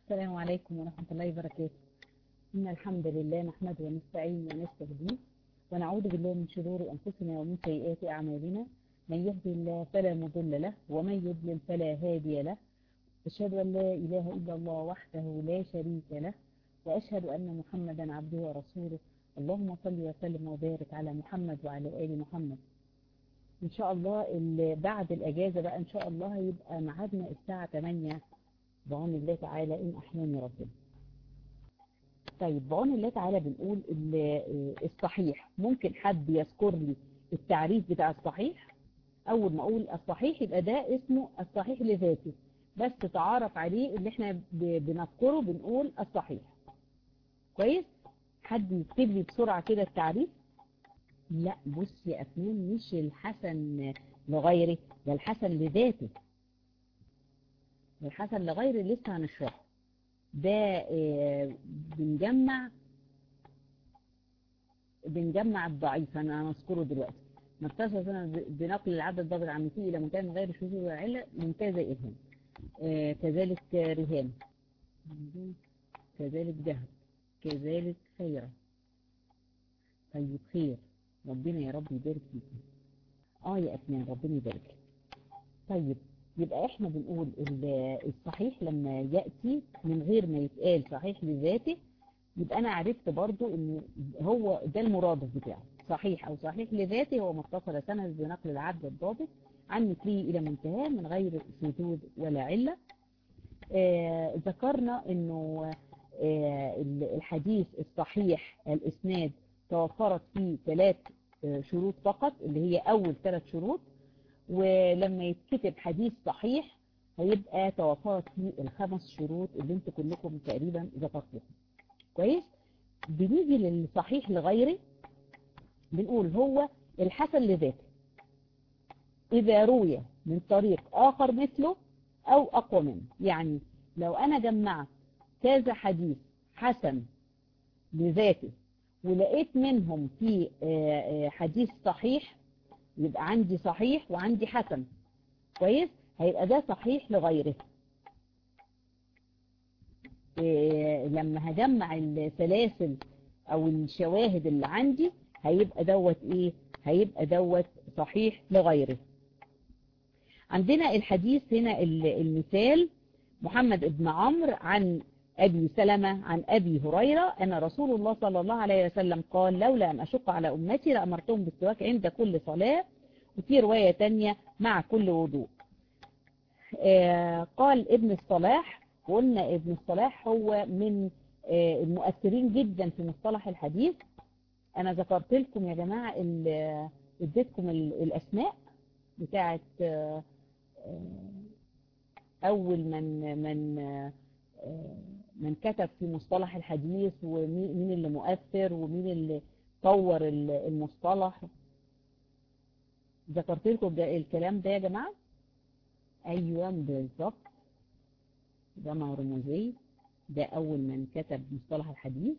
السلام عليكم ورحمة الله وبركاته إن الحمد لله نحمده ونستعين ونستهديه ونعوذ بالله من شرور أنفسنا ومن سيئات أعمالنا من يهدي الله فلا مضل له ومن يضلل فلا هادي له أشهد أن لا إله إلا الله وحده لا شريك له وأشهد أن محمدا عبده ورسوله اللهم صل وسلم وبارك على محمد وعلى آل محمد إن شاء الله ال- بعد الأجازة بقى إن شاء الله هيبقى ميعادنا الساعة 8 بعون الله تعالى إن أحياني ربنا طيب بعون الله تعالى بنقول ال- الصحيح ممكن حد يذكر لي التعريف بتاع الصحيح أول ما أقول الصحيح يبقى ده اسمه الصحيح لذاته بس تعرف عليه اللي احنا ب- بنذكره بنقول الصحيح كويس حد يكتب لي بسرعة كده التعريف لا بص يا أفنان مش الحسن لغيره ده الحسن لذاته الحسن لغيره لسه هنشرحه ده آه، بنجمع بنجمع الضعيف انا هنذكره دلوقتي ما اتصل سنة بنقل العدد الضابط عن فيه الى منتهى من غير شذوذ ولا عله ممتازه الهام آه، كذلك آه، رهان كذلك جهل كذلك خيرا طيب خير ربنا يا رب يبارك فيكم اه يا أفنان ربنا يبارك لك. طيب يبقى احنا بنقول ال- الصحيح لما يأتي من غير ما يتقال صحيح لذاته يبقى انا عرفت برضو ان هو ده المرادف بتاعه صحيح او صحيح لذاته هو متصل سند بنقل العبد الضابط عن مثله الى منتهاه من غير شذوذ ولا علة آه ذكرنا انه آه الحديث الصحيح الاسناد توفرت فيه ثلاث آه، شروط فقط اللي هي اول ثلاث شروط ولما يتكتب حديث صحيح هيبقى توفرت فيه الخمس شروط اللي انتوا كلكم تقريبا ذكرتوهم كويس بنيجي للصحيح لغيره بنقول هو الحسن لذاته إذا روي من طريق آخر مثله أو أقوى منه يعني لو أنا جمعت كذا حديث حسن لذاته ولقيت منهم في آه، آه، حديث صحيح يبقى عندي صحيح وعندي حسن كويس هيبقى ده صحيح لغيره إيه، لما هجمع السلاسل او الشواهد اللي عندي هيبقى دوت ايه هيبقى دوت صحيح لغيره عندنا الحديث هنا ال- المثال محمد بن عمرو عن أبي سلمة عن أبي هريرة أن رسول الله صلى الله عليه وسلم قال لولا أن أشق على أمتي لأمرتهم بالسواك عند كل صلاة وفي رواية تانية مع كل وضوء آه، قال ابن الصلاح وقلنا ابن الصلاح هو من آه، المؤثرين جدا في مصطلح الحديث أنا ذكرت لكم يا جماعة ال- اديتكم ال- الأسماء بتاعت آه، آه، أول من من آه، من كتب في مصطلح الحديث ومين مين اللي مؤثر ومين اللي طور ال- المصطلح ذكرت لكم ده الكلام ده يا جماعة أيوة بالظبط جمع رموزي ده أول من كتب مصطلح الحديث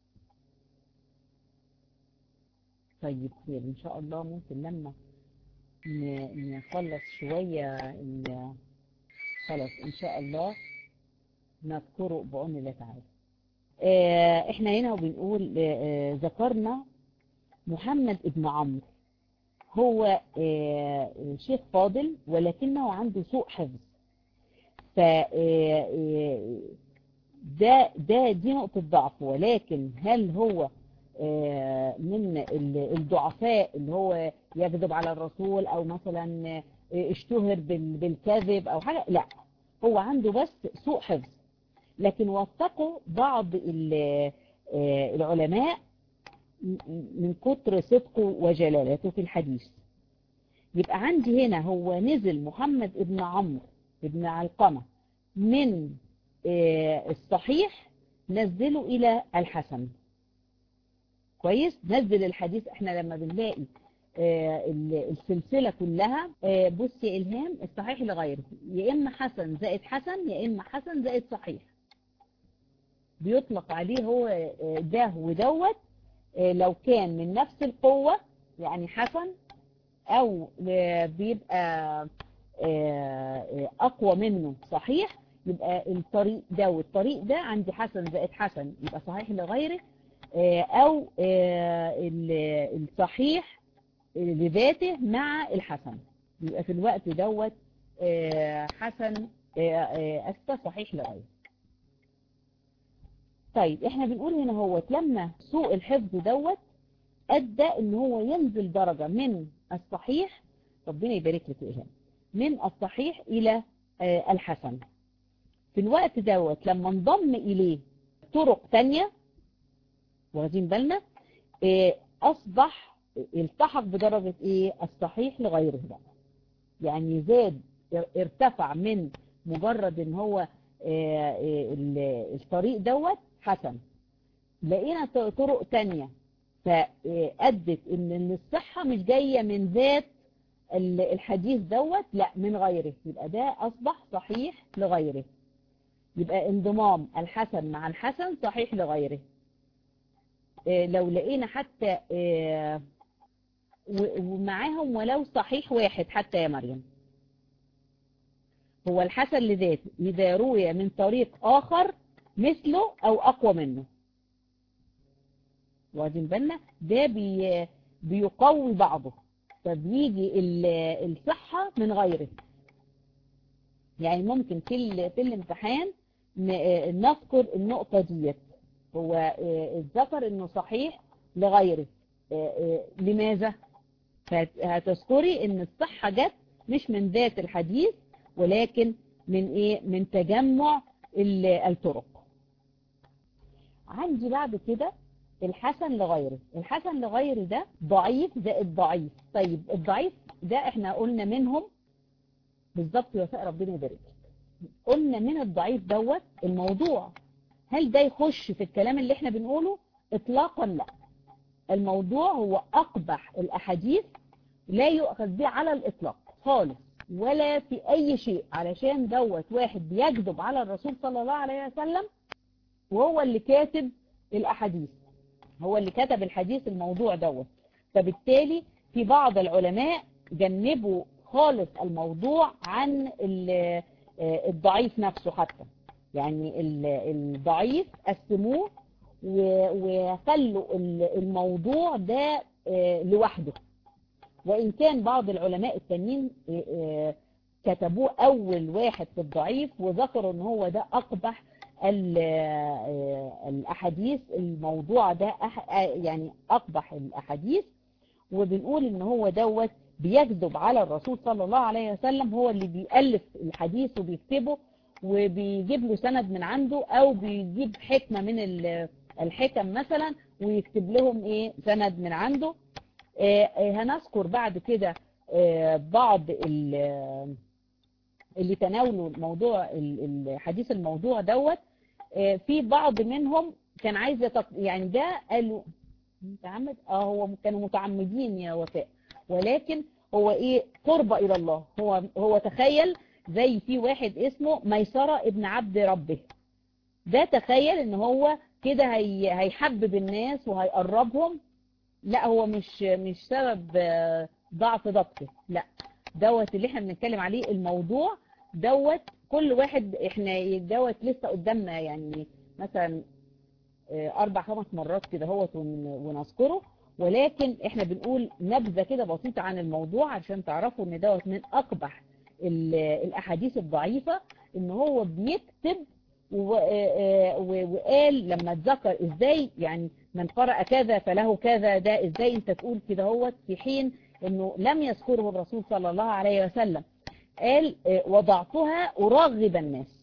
طيب خير إن شاء الله ممكن لما ن- نخلص شوية ال- خلاص إن شاء الله نذكره بعون الله تعالى آه، احنا هنا وبنقول آه، آه، ذكرنا محمد ابن عمرو هو آه، شيخ فاضل ولكنه عنده سوء حفظ ف آه، آه، ده ده دي نقطة ضعف ولكن هل هو آه، من ال- الضعفاء اللي هو يكذب على الرسول او مثلا آه، اشتهر بال- بالكذب او حاجة لا هو عنده بس سوء حفظ لكن وثقوا بعض ال- آه، العلماء م- من كتر صدقه وجلالته في الحديث يبقى عندي هنا هو نزل محمد ابن عمرو ابن علقمة من آه، الصحيح نزله إلى الحسن كويس نزل الحديث احنا لما بنلاقي آه، ال- السلسلة كلها آه، بص يا إلهام الصحيح لغيره يا إما حسن زائد حسن يا إما حسن زائد صحيح بيطلق عليه هو آه، ده ودوت آه، لو كان من نفس القوة يعني حسن او آه، بيبقى آه، آه، اقوى منه صحيح يبقى الطريق ده والطريق ده عندي حسن زائد حسن يبقى صحيح لغيره آه، او آه، ال- الصحيح لذاته مع الحسن يبقى في الوقت دوت آه، حسن آه، آه، أسفة صحيح لغيره طيب احنا بنقول هنا هو لما سوء الحفظ دوت ادى ان هو ينزل درجة من الصحيح ربنا يبارك لك يا إلهام من الصحيح الى آه، الحسن في الوقت دوت لما انضم اليه طرق تانية واخدين بالنا آه، اصبح التحق بدرجة ايه الصحيح لغيره بقى يعني زاد ارتفع من مجرد ان هو آه، آه، ال- الطريق دوت حسن لقينا ط- طرق تانية فأدت ان إن الصحة مش جاية من ذات ال- الحديث دوت لا من غيره يبقى ده اصبح صحيح لغيره يبقى انضمام الحسن مع الحسن صحيح لغيره آه، لو لقينا حتى آه، و- ومعاهم ولو صحيح واحد حتى يا مريم هو الحسن لذاته إذا روي من طريق آخر مثله أو أقوى منه واخدين بالنا ده بي بيقوي بعضه فبيجي ال- الصحة من غيره يعني ممكن في ال- في الامتحان ن- نذكر النقطة ديت هو آه، اتذكر انه صحيح لغيره آه، آه، لماذا فهت- هتذكري ان الصحة جت مش من ذات الحديث ولكن من ايه من تجمع ال- الطرق عندي بعد كده الحسن لغيره الحسن لغيره ده ضعيف زائد ضعيف طيب الضعيف ده احنا قلنا منهم بالظبط وفاء ربنا يبارك لك. قلنا من الضعيف دوت الموضوع هل ده يخش في الكلام اللي احنا بنقوله اطلاقا لا الموضوع هو اقبح الاحاديث لا يؤخذ به على الاطلاق خالص ولا في اي شيء علشان دوت واحد بيكذب على الرسول صلى الله عليه وسلم وهو اللي كاتب الاحاديث هو اللي كتب الحديث الموضوع دوت فبالتالي في بعض العلماء جنبوا خالص الموضوع عن ال- آه، الضعيف نفسه حتى يعني ال- الضعيف قسموه و- وخلوا ال- الموضوع ده آه، لوحده وإن كان بعض العلماء التانيين آه، آه، كتبوه أول واحد في الضعيف وذكروا ان هو ده أقبح ال- آه، الأحاديث الموضوع ده أح- آه، يعني أقبح الأحاديث وبنقول ان هو دوت بيكذب على الرسول صلى الله عليه وسلم هو اللي بيألف الحديث وبيكتبه وبيجيب له سند من عنده او بيجيب حكمة من ال- الحكم مثلا ويكتب لهم ايه سند من عنده آه، آه، هنذكر بعد كده آه، بعض ال- اللي تناولوا موضوع ال- الحديث الموضوع دوت آه، في بعض منهم كان عايز يتق... يعني ده قالوا متعمد اه هو كانوا متعمدين يا وفاء ولكن هو ايه قرب الى الله هو هو تخيل زي في واحد اسمه ميسرة ابن عبد ربه ده تخيل ان هو كده هي هيحبب الناس وهيقربهم لا هو مش مش سبب آه، ضعف ضبطه لا دوت اللي احنا بنتكلم عليه الموضوع دوت كل واحد احنا دوت لسه قدامنا يعني مثلا آه، اربع خمس مرات كده هوت ون- ونذكره ولكن احنا بنقول نبذة كده بسيطة عن الموضوع عشان تعرفوا ان دوت من اقبح ال- الاحاديث الضعيفة ان هو بيكتب و- آه، و- وقال لما اتذكر ازاي يعني من قرأ كذا فله كذا ده ازاي انت تقول كده هوت في حين انه لم يذكره الرسول صلى الله عليه وسلم قال آه، وضعتها أرغب الناس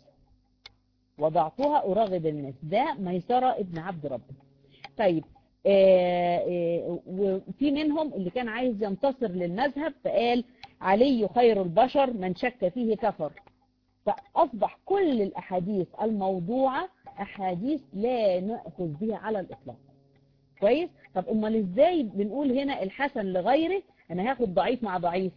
وضعتها أرغب الناس ده ميسرة ابن عبد ربه طيب آه، آه، وفي منهم اللي كان عايز ينتصر للمذهب فقال علي خير البشر من شك فيه كفر فأصبح كل الأحاديث الموضوعة أحاديث لا نأخذ بها على الإطلاق كويس طب امال ازاي بنقول هنا الحسن لغيره انا هاخد ضعيف مع ضعيف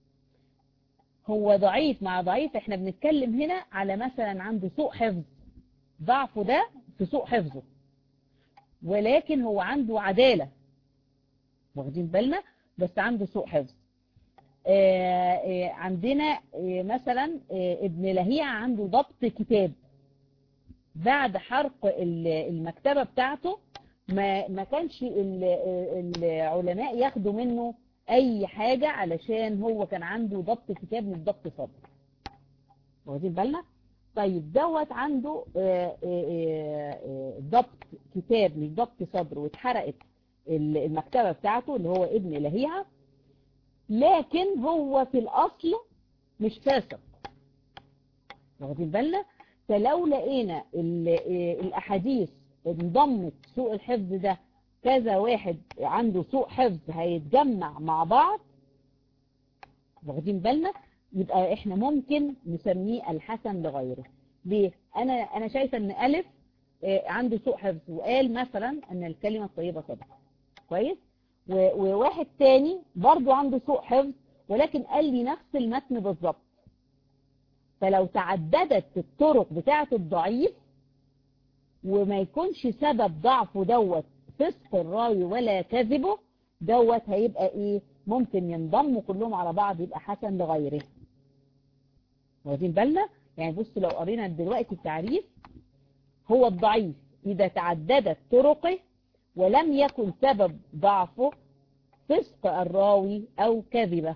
هو ضعيف مع ضعيف احنا بنتكلم هنا على مثلا عنده سوء حفظ ضعفه ده في سوء حفظه ولكن هو عنده عدالة واخدين بالنا بس عنده سوء حفظ آه، آه، عندنا آه، مثلا آه، ابن لهيعة عنده ضبط كتاب بعد حرق ال- المكتبة بتاعته ما ما كانش ال- العلماء ياخدوا منه اي حاجة علشان هو كان عنده ضبط كتاب مش ضبط صدر واخدين بالنا طيب دوت عنده آه، آه، آه، ضبط كتاب مش ضبط صدر واتحرقت ال- المكتبة بتاعته اللي هو ابن لهيعة لكن هو في الأصل مش فاسق واخدين بالنا فلو لقينا ال- آه، الأحاديث انضمت سوء الحفظ ده كذا واحد عنده سوء حفظ هيتجمع مع بعض واخدين بالنا يبقى احنا ممكن نسميه الحسن لغيره ليه انا انا شايفه ان الف آه، عنده سوء حفظ وقال مثلا ان الكلمه الطيبه صدقه كويس و- وواحد تاني برضو عنده سوء حفظ ولكن قال لي نفس المتن بالظبط فلو تعددت الطرق بتاعه الضعيف وما يكونش سبب ضعفه دوت فسق الراوي ولا كذبه دوت هيبقى ايه ممكن ينضموا كلهم على بعض يبقى حسن لغيره واخدين بالنا يعني بص لو قرينا دلوقتي التعريف هو الضعيف إذا تعددت طرقه ولم يكن سبب ضعفه فسق الراوي أو كذبه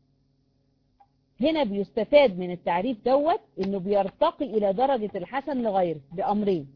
هنا بيستفاد من التعريف دوت انه بيرتقي الى درجة الحسن لغيره بأمرين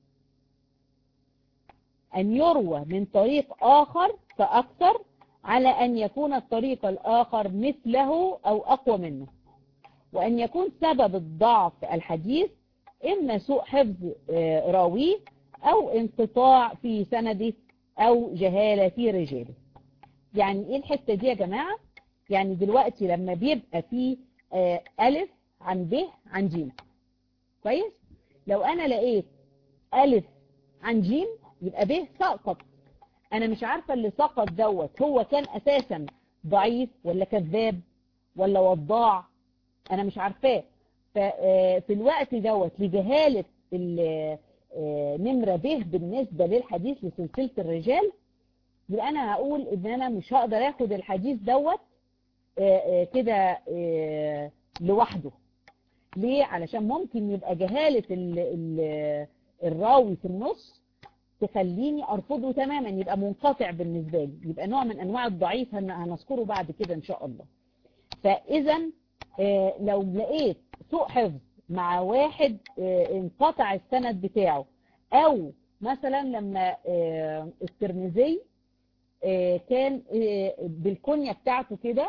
أن يروى من طريق آخر فأكثر على أن يكون الطريق الآخر مثله أو أقوى منه وأن يكون سبب الضعف الحديث إما سوء حفظ آه، راويه أو انقطاع في سنده أو جهالة في رجاله يعني إيه الحتة دي يا جماعة يعني دلوقتي لما بيبقى في آه، ألف عن ب عن ج كويس لو أنا لقيت ألف عن ج يبقى ب سقط أنا مش عارفة اللي سقط دوت هو كان أساسا ضعيف ولا كذاب ولا وضاع أنا مش عارفاه ففي الوقت دوت لجهالة ال- آه، نمرة ب بالنسبة للحديث لسلسلة الرجال يبقى أنا هقول إن أنا مش هقدر أخد الحديث دوت آه، آه، كده آه، لوحده ليه علشان ممكن يبقى جهالة ال- ال- الراوي في النص تخليني ارفضه تماما يبقى منقطع بالنسبة لي يبقى نوع من انواع الضعيف هن- هنذكره بعد كده ان شاء الله فاذا آه، لو لقيت سوء حفظ مع واحد آه، انقطع السند بتاعه او مثلا لما آه، الترمذي آه، كان آه، بالكنية بتاعته كده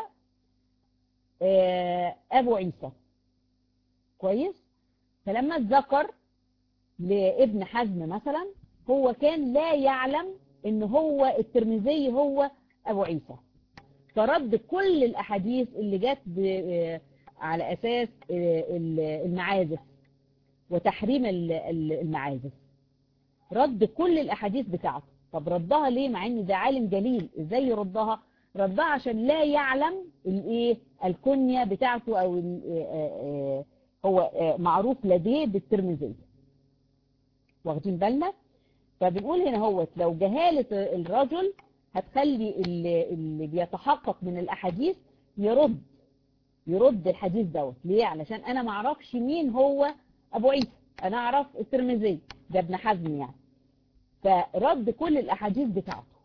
آه، ابو عيسى كويس فلما اتذكر لابن حزم مثلا هو كان لا يعلم ان هو الترمذي هو ابو عيسى فرد كل الاحاديث اللي جت ب- على اساس المعازف وتحريم ال- ال- المعازف رد كل الاحاديث بتاعته طب ردها ليه مع ان ده عالم جليل ازاي يردها ردها عشان لا يعلم الايه الكنية بتاعته او ال- آه، آه، هو آه، معروف لديه بالترمذي واخدين بالنا فبنقول هنا هو لو جهالة الرجل هتخلي اللي, اللي بيتحقق من الاحاديث يرد يرد الحديث دوت ليه علشان انا ما اعرفش مين هو ابو عيسى انا اعرف الترمذي ده ابن حزم يعني فرد كل الاحاديث بتاعته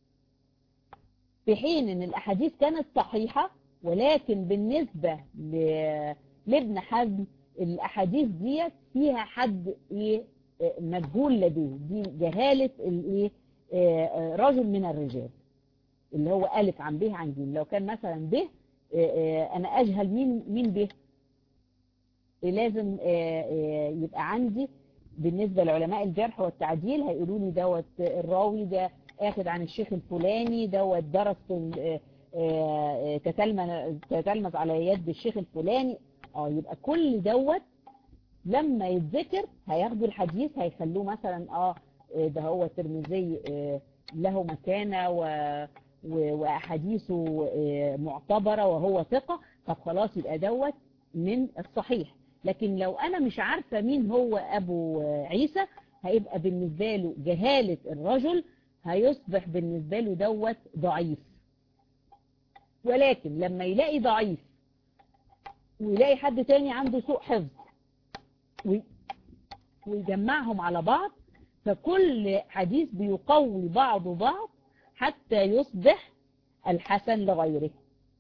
في حين ان الاحاديث كانت صحيحة ولكن بالنسبة ل- لابن حزم الاحاديث ديت فيها حد ايه آه، مجهول لديه دي جهالة الايه آه، آه، رجل من الرجال اللي هو ألف عن به عن جيم لو كان مثلا به آه، آه، أنا أجهل مين مين به لازم آه، آه، يبقى عندي بالنسبة لعلماء الجرح والتعديل هيقولوا لي دوت الراوي ده اخد عن الشيخ الفلاني دوت درس في ال- آه، آه، تتلمذ تتلمذ على يد الشيخ الفلاني اه يبقى كل دوت لما يتذكر هياخدوا الحديث هيخلوه مثلا اه آه، ده هو الترمذي آه، له مكانة و و- وأحاديثه آه، معتبرة وهو ثقة طب خلاص يبقى دوت من الصحيح لكن لو أنا مش عارفة مين هو أبو آه، عيسى هيبقى بالنسبة له جهالة الرجل هيصبح بالنسبة له دوت ضعيف ولكن لما يلاقي ضعيف ويلاقي حد تاني عنده سوء حفظ وي- ويجمعهم على بعض فكل حديث بيقوي بعض بعض حتى يصبح الحسن لغيره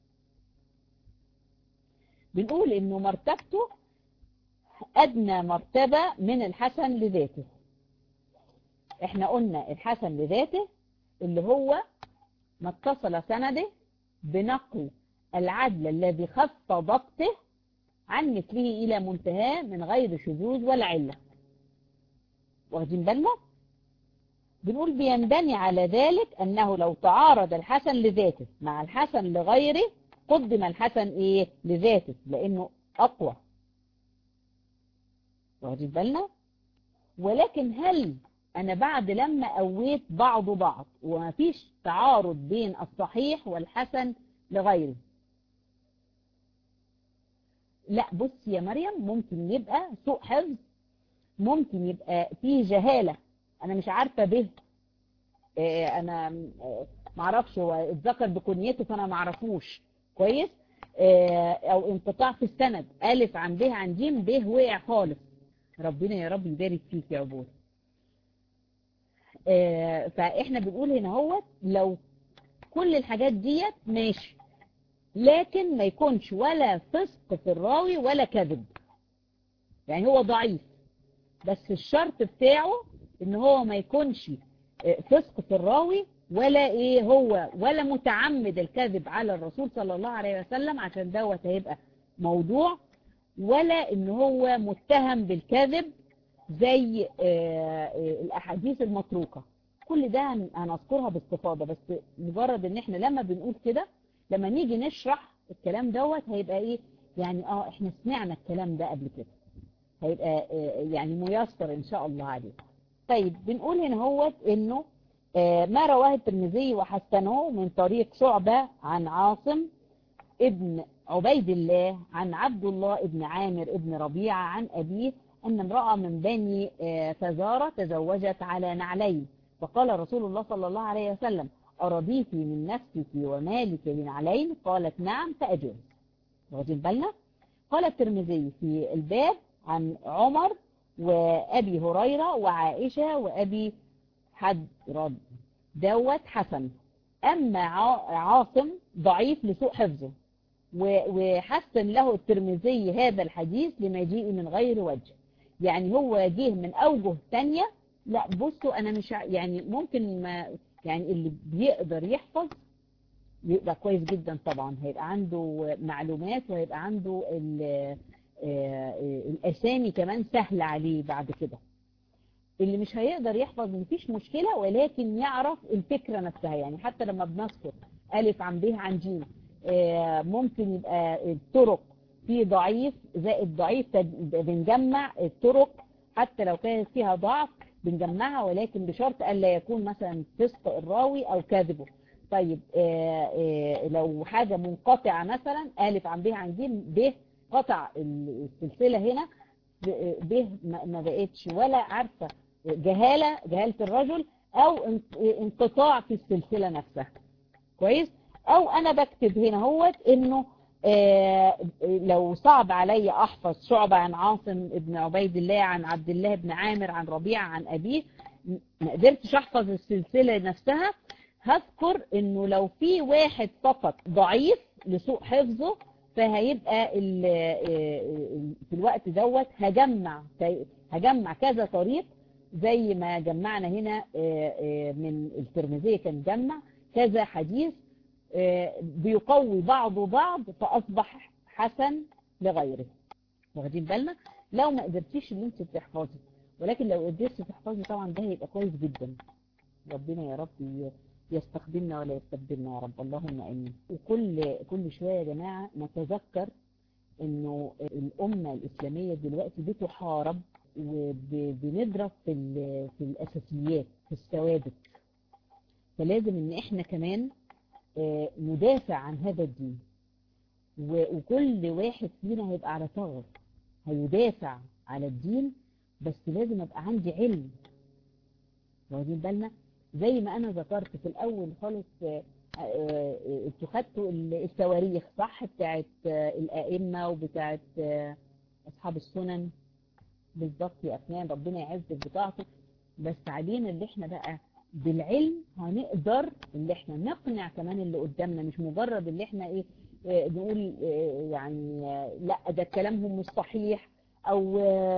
بنقول انه مرتبته ادنى مرتبة من الحسن لذاته احنا قلنا الحسن لذاته اللي هو ما اتصل سنده بنقل العدل الذي خف ضبطه عن مثله إلى منتهاه من غير شذوذ ولا علة واخدين بالنا بنقول بينبني على ذلك أنه لو تعارض الحسن لذاته مع الحسن لغيره قدم الحسن إيه لذاته لأنه أقوى واخدين بالنا ولكن هل أنا بعد لما قويت بعض بعض ومفيش تعارض بين الصحيح والحسن لغيره لا بص يا مريم ممكن يبقى سوء حفظ ممكن يبقى فيه جهالة انا مش عارفة به آه، انا آه، معرفش هو اتذكر بكنيته فانا معرفوش كويس آه، او انقطاع في السند الف عن به عن جيم به وقع خالص ربنا يا رب يبارك فيك يا عبود آه، فاحنا بنقول هنا هو لو كل الحاجات ديت ماشي لكن ما يكونش ولا فسق في الراوي ولا كذب يعني هو ضعيف بس الشرط بتاعه ان هو ما يكونش آه، فسق في الراوي ولا ايه هو ولا متعمد الكذب على الرسول صلى الله عليه وسلم عشان دوت هيبقى موضوع ولا ان هو متهم بالكذب زي آه، آه، الاحاديث المتروكة كل ده هن- هنذكرها باستفاضة بس مجرد ان احنا لما بنقول كده لما نيجي نشرح الكلام دوت هيبقى ايه يعني اه احنا سمعنا الكلام ده قبل كده هيبقى آه، يعني ميسر ان شاء الله عليه طيب بنقول هنا هو انه آه، ما رواه الترمذي وحسنه من طريق شعبة عن عاصم ابن عبيد الله عن عبد الله ابن عامر ابن ربيعة عن أبيه أن امرأة من بني آه، فزارة تزوجت على نعلين فقال رسول الله صلى الله عليه وسلم أرضيتي من نفسك ومالك لنعلين قالت نعم فأجوز واخدين بالنا قال الترمذي في الباب عن عمر وأبي هريرة وعائشة وأبي حد رد دوت حسن أما عا- عاصم ضعيف لسوء حفظه و- وحسن له الترمذي هذا الحديث لمجيء من غير وجه يعني هو جه من أوجه تانية لا بصوا أنا مش ع- يعني ممكن ما يعني اللي بيقدر يحفظ يبقى كويس جدا طبعا هيبقى عنده معلومات وهيبقى عنده ال- آه، آه، الأسامي كمان سهلة عليه بعد كده اللي مش هيقدر يحفظ مفيش مشكلة ولكن يعرف الفكرة نفسها يعني حتى لما بنذكر ألف عن به عن جيم آه، ممكن يبقى الطرق في ضعيف زائد ضعيف فد- بنجمع الطرق حتى لو كانت فيها ضعف بنجمعها ولكن بشرط ألا يكون مثلا فسق الراوي أو كذبه طيب آه، آه، لو حاجة منقطعة مثلا ألف عن به عن جيم ب قطع السلسلة هنا ب- به ما ما بقتش ولا عارفة جهالة جهالة الرجل أو انق- انقطاع في السلسلة نفسها كويس أو أنا بكتب هنا هوت إنه آه، لو صعب علي أحفظ شعبة عن عاصم ابن عبيد الله عن عبد الله بن عامر عن ربيعة عن أبيه م- ما قدرتش أحفظ السلسلة نفسها هذكر إنه لو في واحد فقط ضعيف لسوء حفظه فهيبقى ال- آه، في الوقت دوت هجمع هجمع كذا طريق زي ما جمعنا هنا آه، آه، من الترمذي كان جمع كذا حديث آه، بيقوي بعضه بعض فأصبح حسن لغيره واخدين بالنا لو ما قدرتيش ان انت تحفظي ولكن لو قدرتي تحفظي طبعا ده هيبقى كويس جدا ربنا يا رب ي- يستخدمنا ولا يستبدلنا يا رب اللهم امين وكل كل شويه يا جماعه نتذكر انه الامه الاسلاميه دلوقتي بتحارب وبنضرب في ال- في الاساسيات في الثوابت فلازم ان احنا كمان آه، ندافع عن هذا الدين و- وكل واحد فينا هيبقى على ثغر هيدافع على الدين بس لازم ابقى عندي علم واخدين بالنا زي ما انا ذكرت في الاول خالص آه، انتوا خدتوا التواريخ صح بتاعت الائمه وبتاعت اصحاب السنن بالظبط يا افنان ربنا يعزك بطاعته بس علينا اللي احنا بقى بالعلم هنقدر اللي احنا نقنع كمان اللي قدامنا مش مجرد اللي احنا ايه نقول يعني لا ده كلامهم مش صحيح او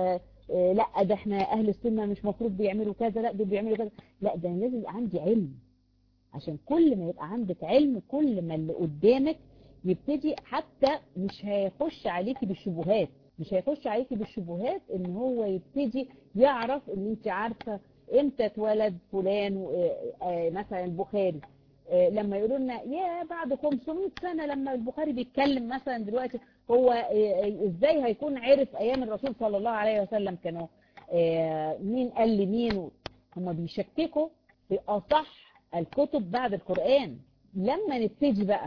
لا ده احنا اهل السنة مش مفروض بيعملوا كذا لا دول بيعملوا كذا لا ده لازم يبقى عندي علم عشان كل ما يبقى عندك علم كل ما اللي قدامك يبتدي حتى مش هيخش عليكي بالشبهات مش هيخش عليكي بالشبهات ان هو يبتدي يعرف ان انت عارفة امتى اتولد فلان مثلا البخاري لما يقولوا لنا يا بعد 500 سنة لما البخاري بيتكلم مثلا دلوقتي هو ازاي هيكون عرف ايام الرسول صلى الله عليه وسلم كانوا مين قال لمين هم بيشككوا في اصح الكتب بعد القرآن لما نبتدي بقى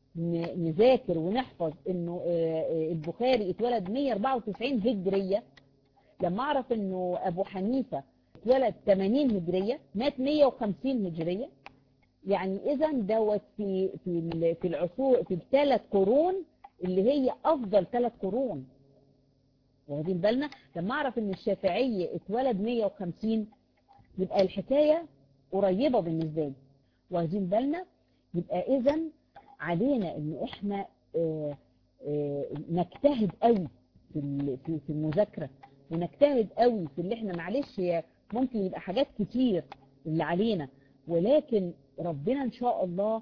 نذاكر ونحفظ انه البخاري اتولد 194 هجرية لما اعرف انه ابو حنيفة اتولد 80 هجرية مات 150 هجرية يعني اذا دوت في في في العصور في الثلاث قرون اللي هي افضل ثلاث قرون واخدين بالنا لما اعرف ان الشافعي اتولد 150 يبقى الحكايه قريبه بالنسبه لي واخدين بالنا يبقى اذا علينا ان احنا اه اه نجتهد قوي في في المذاكره ونجتهد قوي في اللي احنا معلش هي ممكن يبقى حاجات كتير اللي علينا ولكن ربنا ان شاء الله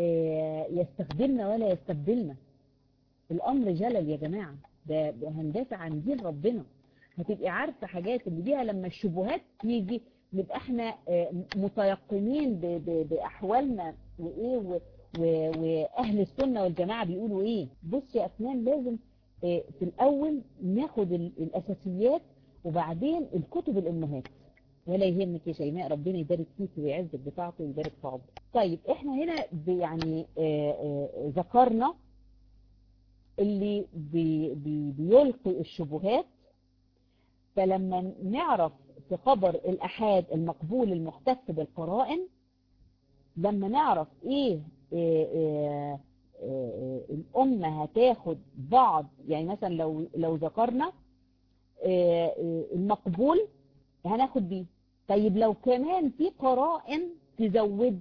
يستخدمنا ولا يستبدلنا الامر جلل يا جماعة ده هندافع عن دين ربنا هتبقي عارفة حاجات اللي بيها لما الشبهات تيجي نبقى احنا متيقنين باحوالنا وايه واهل السنة والجماعة بيقولوا ايه بص يا افنان لازم في الاول ناخد الاساسيات وبعدين الكتب الامهات ولا يهمك يا شيماء ربنا يبارك فيك ويعزك بطاعته ويبارك في عمرك طيب احنا هنا يعني ذكرنا اللي بي بي بيلقي الشبهات فلما نعرف في خبر الأحاد المقبول المحتف بالقرائن لما نعرف ايه, إيه, إيه, إيه الأمة هتاخد بعض يعني مثلا لو, لو ذكرنا إيه المقبول هناخد بيه طيب لو كمان في قرائن تزود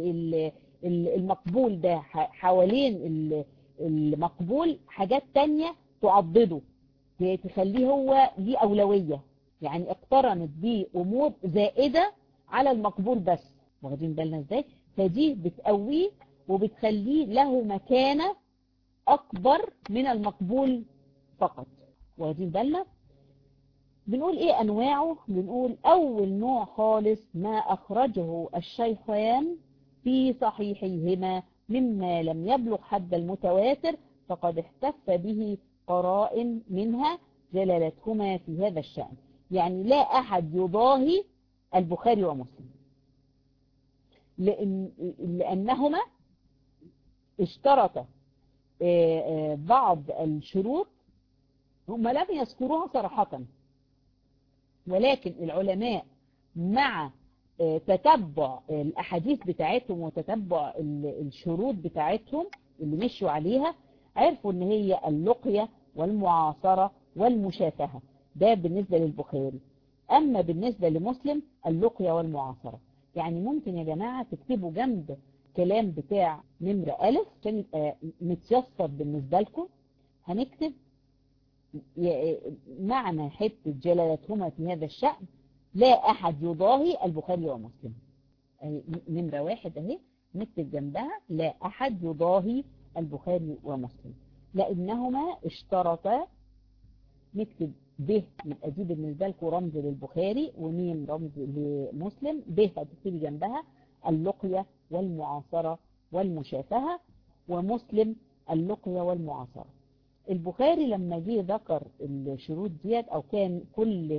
المقبول ده حوالين المقبول حاجات تانية تعضده تخليه هو ليه أولوية يعني اقترنت بيه أمور زائدة على المقبول بس واخدين بالنا ازاي فدي بتقويه وبتخليه له مكانة أكبر من المقبول فقط واخدين بالنا بنقول ايه انواعه بنقول اول نوع خالص ما اخرجه الشيخان في صحيحيهما مما لم يبلغ حد المتواتر فقد احتف به قرائن منها جلالتهما في هذا الشأن يعني لا احد يضاهي البخاري ومسلم لأن لأنهما اشترط بعض الشروط هم لم يذكروها صراحة ولكن العلماء مع تتبع الأحاديث بتاعتهم وتتبع الشروط بتاعتهم اللي مشوا عليها عرفوا ان هي اللقية والمعاصرة والمشافهة ده بالنسبة للبخاري أما بالنسبة لمسلم اللقية والمعاصرة يعني ممكن يا جماعة تكتبوا جنب كلام بتاع نمرة ألف عشان يبقى متيسر بالنسبة لكم هنكتب معنى حتة جلالتهما في هذا الشأن لا أحد يضاهي البخاري ومسلم نمرة واحد اهي نكتب جنبها لا أحد يضاهي البخاري ومسلم لأنهما اشترطا نكتب ب يبقى دي بالنسبة لكم رمز للبخاري وميم رمز لمسلم ب هتكتبي جنبها اللقية والمعاصرة والمشافهة ومسلم اللقية والمعاصرة البخاري لما جه ذكر الشروط ديت او كان كل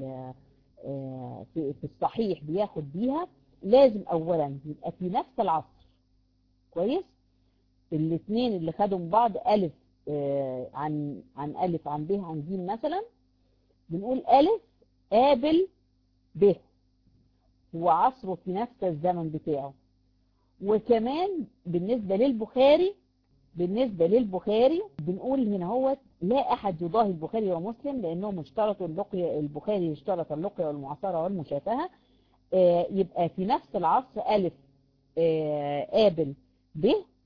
في الصحيح بياخد بيها لازم اولا يبقى في نفس العصر كويس الاثنين اللي خدوا من بعض الف عن عن الف عن ب عن ج مثلا بنقول الف قابل ب هو عصره في نفس الزمن بتاعه وكمان بالنسبة للبخاري بالنسبة للبخاري بنقول هنا هو لا أحد يضاهي البخاري ومسلم لأنهم اشترطوا اللقية البخاري اشترط اللقية والمعاصرة والمشافهة آه يبقى في نفس العصر ألف آه قابل ب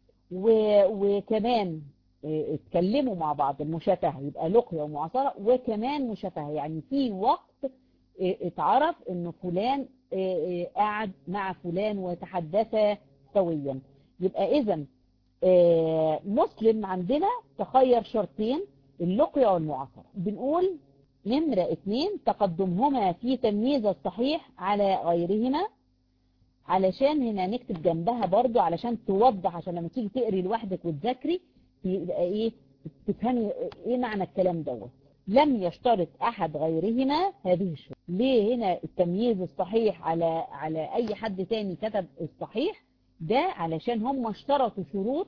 وكمان آه اتكلموا مع بعض المشافهة يبقى لقية ومعاصرة وكمان مشافهة يعني في وقت اتعرف انه فلان قاعد مع فلان وتحدثا سويا يبقى اذا مسلم عندنا تخير شرطين اللقية والمعاصرة بنقول نمرة اتنين تقدمهما في تمييز الصحيح على غيرهما علشان هنا نكتب جنبها برضو علشان توضح عشان لما تيجي تقري لوحدك وتذاكري يبقى ايه تفهمي ايه معنى الكلام دوت لم يشترط احد غيرهما هذه الشروط ليه هنا التمييز الصحيح على على اي حد تاني كتب الصحيح ده علشان هم اشترطوا شروط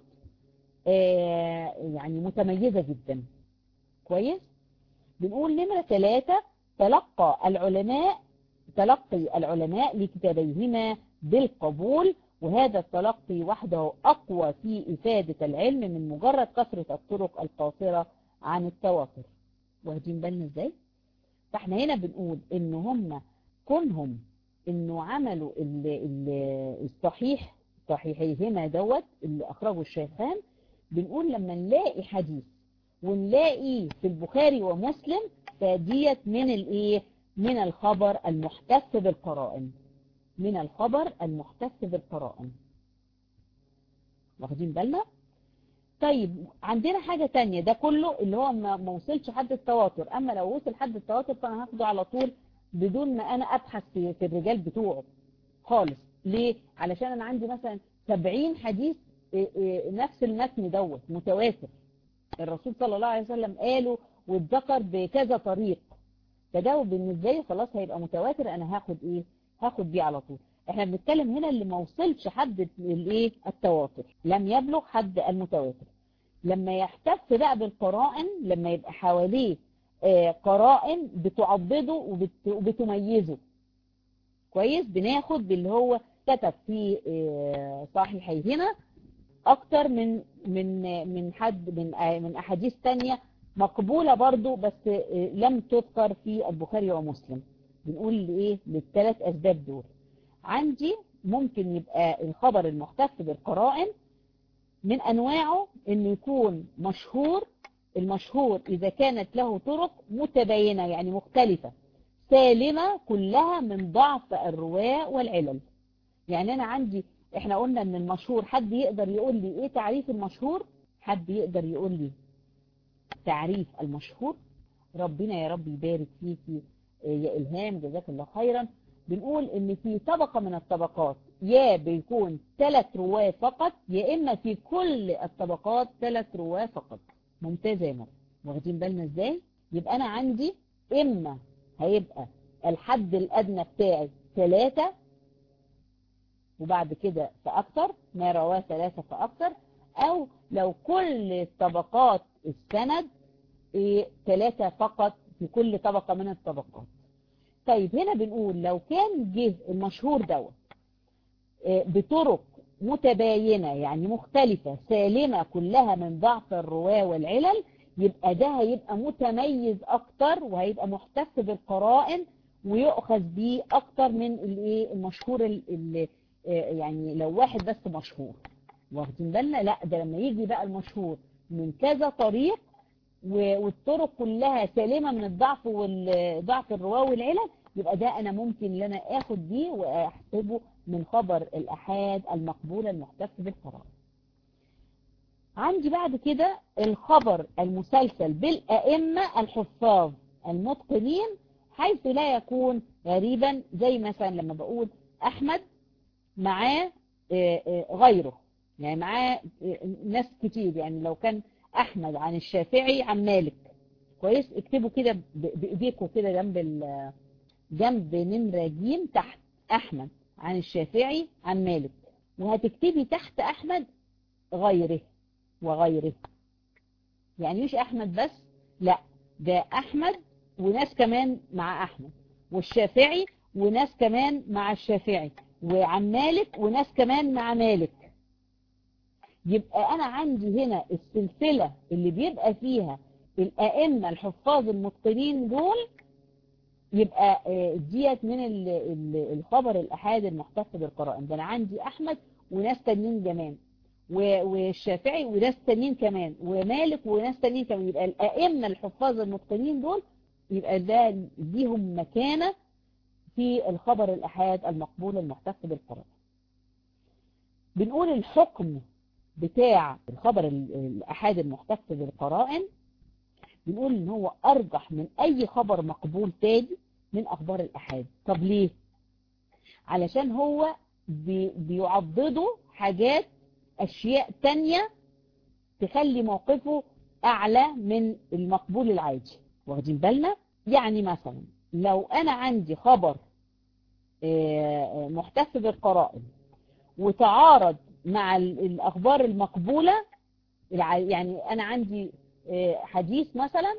آه يعني متميزة جدا كويس بنقول نمرة ثلاثة تلقى العلماء تلقي العلماء لكتابيهما بالقبول وهذا التلقي وحده أقوى في إفادة العلم من مجرد كثرة الطرق القاصرة عن التواتر واخدين بالنا ازاي فاحنا هنا بنقول ان هم كونهم انه عملوا ال ال الصحيح صحيحيهما دوت اللي اخرجوا الشيخان بنقول لما نلاقي حديث ونلاقي في البخاري ومسلم فديت من الايه من الخبر المحتف بالقرائن من الخبر المحتف بالقرائن واخدين بالنا طيب عندنا حاجة تانية ده كله اللي هو ما وصلش حد التواتر اما لو وصل حد التواتر فانا هاخده على طول بدون ما انا ابحث في, في الرجال بتوعه خالص ليه علشان انا عندي مثلا 70 حديث نفس المتن دوت متواتر الرسول صلى الله عليه وسلم قاله واتذكر بكذا طريق فده بالنسبه لي خلاص هيبقى متواتر انا هاخد ايه هاخد بيه على طول احنا بنتكلم هنا اللي ما وصلش حد الايه التواتر لم يبلغ حد المتواتر لما يحتف بقى بالقرائن لما يبقى حواليه آه قرائن بتعضده وبت وبتميزه كويس بناخد باللي هو كتب في آه صحيحيهما اكتر من من من حد من آه من احاديث تانية مقبولة برضو بس لم تذكر في البخاري ومسلم بنقول ايه للثلاث اسباب دول عندي ممكن يبقى الخبر المحتف بالقرائن من انواعه انه يكون مشهور المشهور اذا كانت له طرق متباينة يعني مختلفة سالمة كلها من ضعف الرواة والعلل يعني انا عندي احنا قلنا ان المشهور حد يقدر يقول لي ايه تعريف المشهور حد يقدر يقول لي تعريف المشهور ربنا يا رب يبارك فيكي يا إلهام جزاك الله خيرا بنقول ان في طبقة من الطبقات يا بيكون ثلاث رواه فقط يا اما في كل الطبقات ثلاث رواه فقط ممتازة يا مرة واخدين بالنا ازاي يبقى انا عندي اما هيبقى الحد الادنى بتاعي ثلاثة وبعد كده فاكتر ما رواه ثلاثة فاكتر او لو كل طبقات السند إيه ثلاثة فقط في كل طبقة من الطبقات طيب هنا بنقول لو كان جه المشهور دوت بطرق متباينة يعني مختلفة سالمة كلها من ضعف الرواة والعلل يبقى ده هيبقى متميز اكتر وهيبقى محتف بالقرائن ويؤخذ بيه اكتر من الايه المشهور اللي يعني لو واحد بس مشهور واخدين بالنا لا ده لما يجي بقى المشهور من كذا طريق والطرق كلها سالمة من الضعف والضعف الرواه والعلل يبقى ده انا ممكن ان انا اخد دي واحسبه من خبر الاحاد المقبول المحتف بالقرار عندي بعد كده الخبر المسلسل بالائمة الحفاظ المتقنين حيث لا يكون غريبا زي مثلا لما بقول احمد معاه غيره يعني معاه ناس كتير يعني لو كان احمد عن الشافعي عن مالك كويس اكتبوا كده بايديكم كده جنب ال جنب نمرة جيم تحت احمد عن الشافعي عن مالك وهتكتبي تحت احمد غيره وغيره يعني مش احمد بس لا ده احمد وناس كمان مع احمد والشافعي وناس كمان مع الشافعي وعن مالك وناس كمان مع مالك يبقى انا عندي هنا السلسلة اللي بيبقى فيها الائمة الحفاظ المتقنين دول يبقى ديت من الخبر الاحاد المحتف بالقرائن ده انا عندي احمد وناس تانيين كمان والشافعي وناس تانيين كمان ومالك وناس تانيين كمان يبقى الائمة الحفاظ المتقنين دول يبقى ده ليهم مكانة في الخبر الأحاد المقبول المحتف بالقرآن بنقول الحكم بتاع الخبر الأحاد المحتف بالقرائن بنقول ان هو أرجح من أي خبر مقبول تاني من أخبار الأحاد طب ليه؟ علشان هو بي بيعضدوا حاجات أشياء تانية تخلي موقفه أعلى من المقبول العادي واخدين بالنا؟ يعني مثلا لو أنا عندي خبر محتف بالقرائن وتعارض مع الأخبار المقبولة يعني أنا عندي حديث مثلا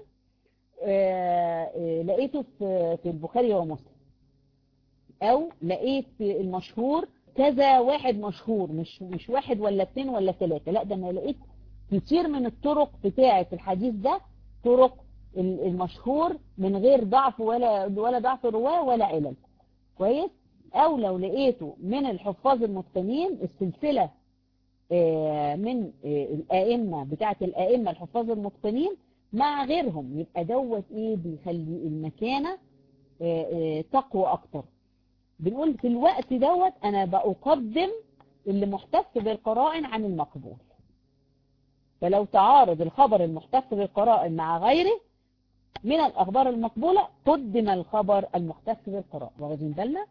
لقيته في البخاري ومسلم أو لقيت المشهور كذا واحد مشهور مش مش واحد ولا اثنين ولا ثلاثة لا ده أنا لقيت كتير من الطرق بتاعة الحديث ده طرق المشهور من غير ضعف ولا ولا ضعف رواه ولا علل كويس او لو لقيته من الحفاظ المتقنين السلسلة من الائمة بتاعة الائمة الحفاظ المتقنين مع غيرهم يبقى دوت ايه بيخلي المكانة تقوى اكتر بنقول في الوقت دوت انا بقدم اللي محتف بالقرائن عن المقبول فلو تعارض الخبر المحتف بالقرائن مع غيره من الأخبار المقبولة قدم الخبر المحتف بالقراء واخدين بالنا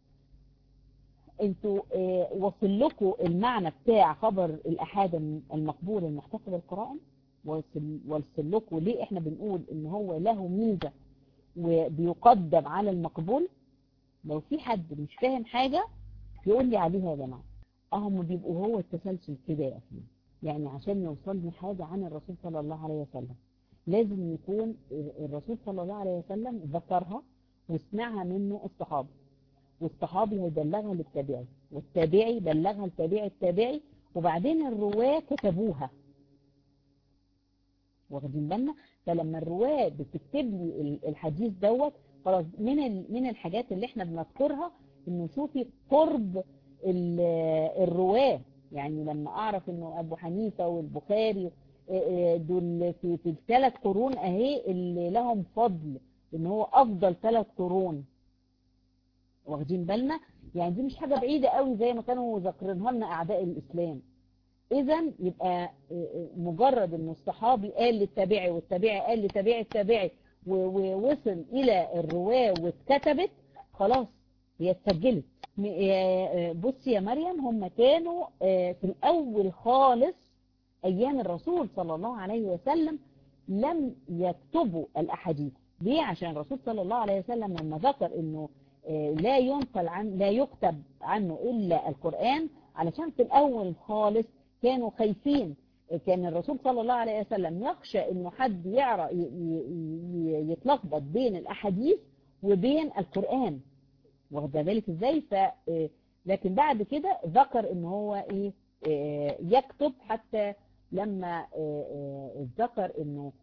انتوا اه وصل لكم المعنى بتاع خبر الأحاد المقبول المحتف بالقراء وصل, وصل لكم ليه احنا بنقول ان هو له ميزة وبيقدم على المقبول لو في حد مش فاهم حاجة يقول لي عليها يا جماعة اه هم بيبقوا هو التسلسل كده يا اخي يعني عشان يوصل لي حاجة عن الرسول صلى الله عليه وسلم لازم يكون الرسول صلى الله عليه وسلم ذكرها وسمعها منه الصحابي والصحابي هيبلغها للتابعي والتابعي بلغها للتابعي التابعي وبعدين الرواة كتبوها واخدين بالنا فلما الرواة بتكتب لي الحديث دوت خلاص من من الحاجات اللي احنا بنذكرها انه شوفي قرب الرواة يعني لما اعرف انه ابو حنيفة والبخاري دول في, في الثلاث قرون اهي اللي لهم فضل ان هو افضل ثلاث قرون واخدين بالنا يعني دي مش حاجة بعيدة قوي زي ما كانوا ذاكرينها لنا اعداء الاسلام اذا يبقى مجرد ان الصحابي قال للتابعي والتابعي قال لتابعي التابعي ووصل الى الرواه واتكتبت خلاص هي اتسجلت بصي يا مريم هم كانوا في الاول خالص ايام الرسول صلى الله عليه وسلم لم يكتبوا الاحاديث ليه عشان الرسول صلى الله عليه وسلم لما ذكر انه لا ينقل عن لا يكتب عنه الا القرآن علشان في الاول خالص كانوا خايفين كان الرسول صلى الله عليه وسلم يخشى انه حد يعرف يتلخبط بين الاحاديث وبين القرآن واخده بالك ازاي ف لكن بعد كده ذكر ان هو ايه يكتب حتى لما ذكر انه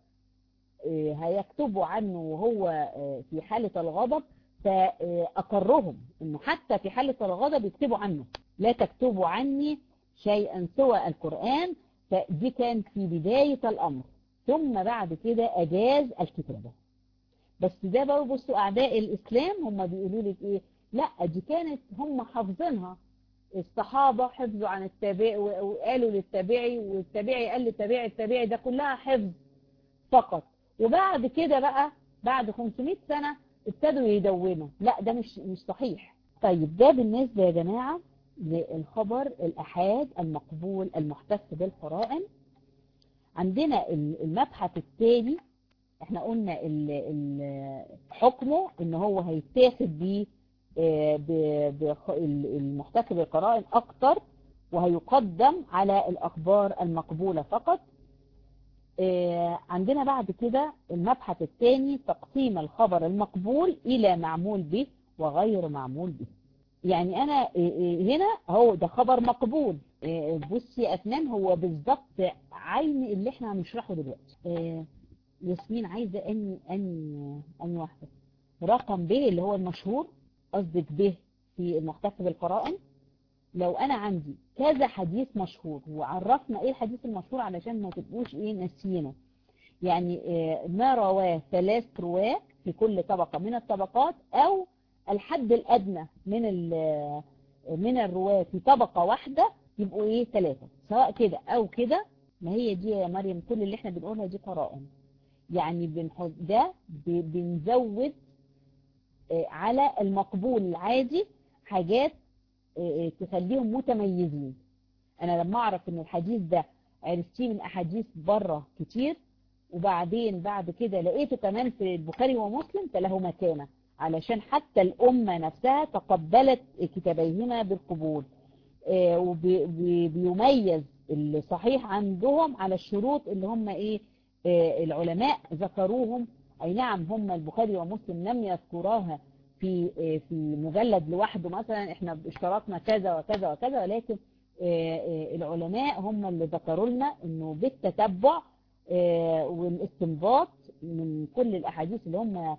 هيكتبوا عنه وهو في حالة الغضب فأقرهم انه حتى في حالة الغضب يكتبوا عنه لا تكتبوا عني شيئا سوى القرآن فدي كانت في بداية الأمر ثم بعد كده أجاز الكتابة بس ده بقى بصوا أعداء الإسلام هم بيقولوا لك إيه لا دي كانت هم حافظينها الصحابة حفظوا عن التابع وقالوا للتابعي والتابعي قال للتابعي التابعي ده كلها حفظ فقط وبعد كده بقى بعد 500 سنة ابتدوا يدونوا لا ده مش مش صحيح طيب ده بالنسبة يا جماعة للخبر الأحاد المقبول المحتف بالقرائن عندنا المبحث الثاني احنا قلنا حكمه ان هو هيتاخد بيه المحتف بالقرائن اكتر وهيقدم على الاخبار المقبولة فقط عندنا بعد كده المبحث الثاني تقسيم الخبر المقبول الى معمول به وغير معمول به يعني انا هنا هو ده خبر مقبول بصي يا افنان هو بالظبط عين اللي احنا هنشرحه دلوقتي ياسمين عايزه اني اني اني واحده رقم ب اللي هو المشهور قصدك ب في المختص بالقرائن لو انا عندي كذا حديث مشهور وعرفنا ايه الحديث المشهور علشان ما تبقوش ايه ناسيينه يعني ما رواه ثلاث رواه في كل طبقة من الطبقات او الحد الادنى من من الرواه في طبقة واحدة يبقوا ايه ثلاثة سواء كده او كده ما هي دي يا مريم كل اللي احنا بنقولها دي قرائن يعني بنحط ده بنزود على المقبول العادي حاجات تخليهم متميزين انا لما اعرف ان الحديث ده عرفتيه من احاديث بره كتير وبعدين بعد كده لقيته كمان في البخاري ومسلم فله مكانه علشان حتى الامه نفسها تقبلت كتابيهما بالقبول وبيميز الصحيح عندهم على الشروط اللي هم ايه العلماء ذكروهم اي نعم هم البخاري ومسلم لم يذكراها في في مجلد لوحده مثلا احنا اشترطنا كذا وكذا وكذا ولكن العلماء هم اللي ذكروا لنا انه بالتتبع والاستنباط من كل الاحاديث اللي هم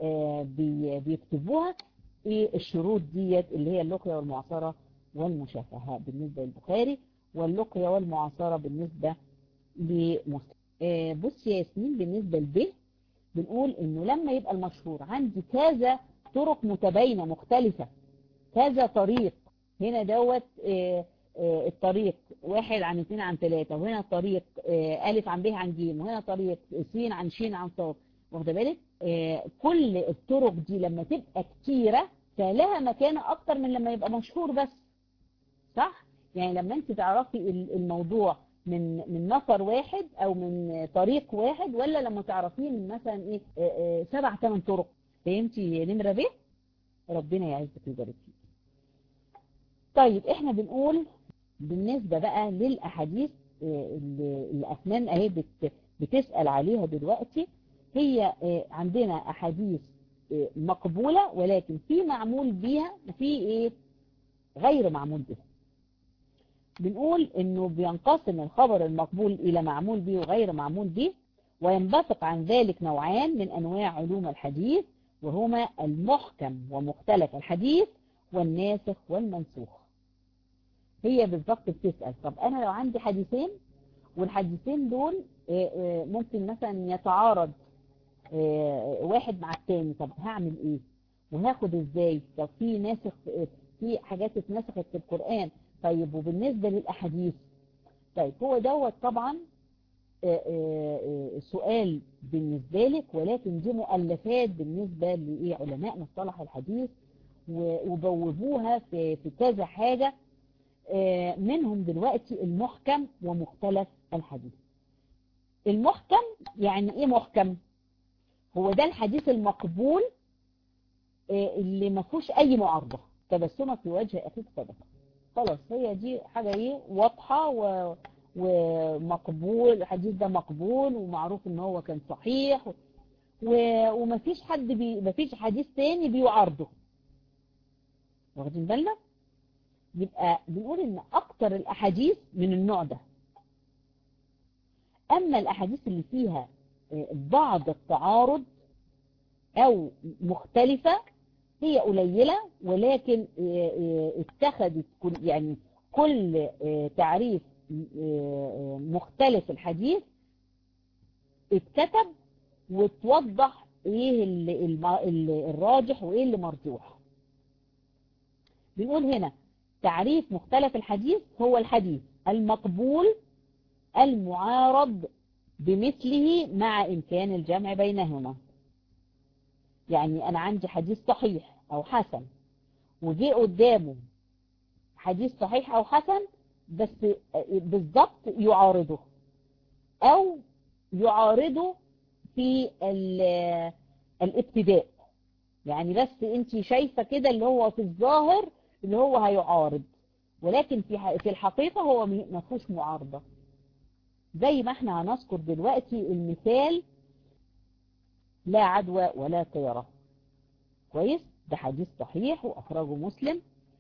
بيكتبوها ايه الشروط ديت اللي هي اللقية والمعاصرة والمشافهة بالنسبة للبخاري واللقية والمعاصرة بالنسبة لمسلم بص يا ياسمين بالنسبة لب بنقول انه لما يبقى المشهور عندي كذا طرق متباينة مختلفة كذا طريق هنا دوت الطريق واحد عن اثنين عن ثلاثة وهنا طريق ألف عن ب عن ج وهنا طريق س عن ش عن ص واخده بالك كل الطرق دي لما تبقى كتيرة فلها مكانة أكتر من لما يبقى مشهور بس صح؟ يعني لما انت تعرفي الموضوع من من نفر واحد او من طريق واحد ولا لما تعرفيه من مثلا ايه سبع ثمان طرق فهمتي نمرة ب ربنا يعزك ويبارك فيك طيب احنا بنقول بالنسبة بقى للاحاديث اللي الافنان اهي بت بتسأل عليها دلوقتي هي عندنا احاديث مقبولة ولكن في معمول بيها وفي ايه غير معمول بها بنقول انه بينقسم الخبر المقبول الى معمول به وغير معمول به وينبثق عن ذلك نوعان من انواع علوم الحديث وهما المحكم ومختلف الحديث والناسخ والمنسوخ هي بالضبط بتسأل طب انا لو عندي حديثين والحديثين دول ممكن مثلا يتعارض واحد مع التاني طب هعمل ايه وهاخد ازاي طب في ناسخ في حاجات اتنسخت في القرآن طيب وبالنسبة للأحاديث طيب هو دوت طبعا سؤال بالنسبة لك ولكن دي مؤلفات بالنسبة لعلماء مصطلح الحديث وبوبوها في, في كذا حاجة منهم دلوقتي المحكم ومختلف الحديث المحكم يعني ايه محكم هو ده الحديث المقبول اللي ما فيهوش اي معارضة تبسمك في وجه اخيك صدقه خلاص هي دي حاجة ايه واضحة و... ومقبول الحديث ده مقبول ومعروف ان هو كان صحيح و... ومفيش حد بي... مفيش حديث تاني بيعارضه واخدين بالنا يبقى بنقول ان اكتر الاحاديث من النوع ده اما الاحاديث اللي فيها بعض التعارض او مختلفة هي قليلة ولكن اتخذت كل يعني كل تعريف مختلف الحديث اتكتب وتوضح ايه اللي الراجح وايه اللي مرجوح بنقول هنا تعريف مختلف الحديث هو الحديث المقبول المعارض بمثله مع إمكان الجمع بينهما يعني أنا عندي حديث صحيح أو حسن وجي قدامه حديث صحيح أو حسن بس بالضبط يعارضه أو يعارضه في الابتداء يعني بس انت شايفة كده اللي هو في الظاهر اللي هو هيعارض ولكن في في الحقيقة هو ما فيهوش معارضة زي ما احنا هنذكر دلوقتي المثال لا عدوى ولا طيرة كويس ده حديث صحيح وأخرجه مسلم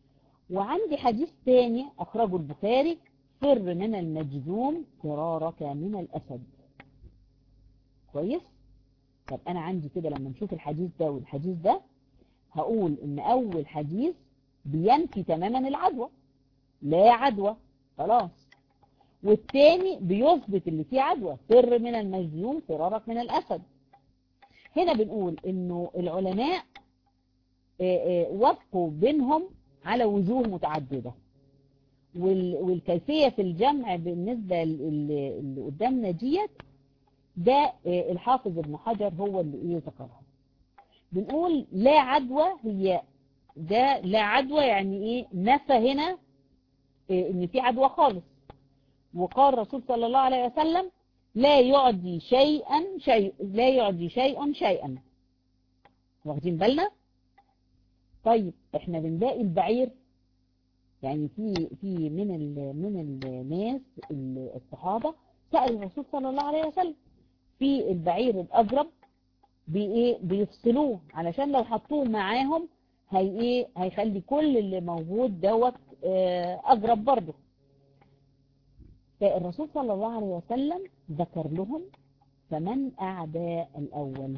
وعندي حديث تاني أخرجه البخاري فر من المجذوم فرارك من الأسد كويس طب أنا عندي كده لما نشوف الحديث ده والحديث ده هقول إن أول حديث بينفي تماما العدوى لا عدوى خلاص والتاني بيثبت اللي فيه عدوى فر من المجذوم فرارك من الأسد هنا بنقول إنه العلماء وفقوا بينهم على وجوه متعددة والكيفية في الجمع بالنسبة اللي قدامنا ديت ده الحافظ ابن حجر هو اللي ايه ذكرها بنقول لا عدوى هي ده لا عدوى يعني ايه نفى هنا إيه ان في عدوى خالص وقال الرسول صلى الله عليه وسلم لا يعدي شيئا شيء لا يعدي شيء شيئا واخدين بالنا طيب احنا بنلاقي البعير يعني في في من ال من الناس الصحابه سأل الرسول صلى الله عليه وسلم في البعير الاجرب بايه بيفصلوه علشان لو حطوه معاهم هي ايه هيخلي كل اللي موجود دوت اجرب برضه فالرسول صلى الله عليه وسلم ذكر لهم فمن اعدى الاول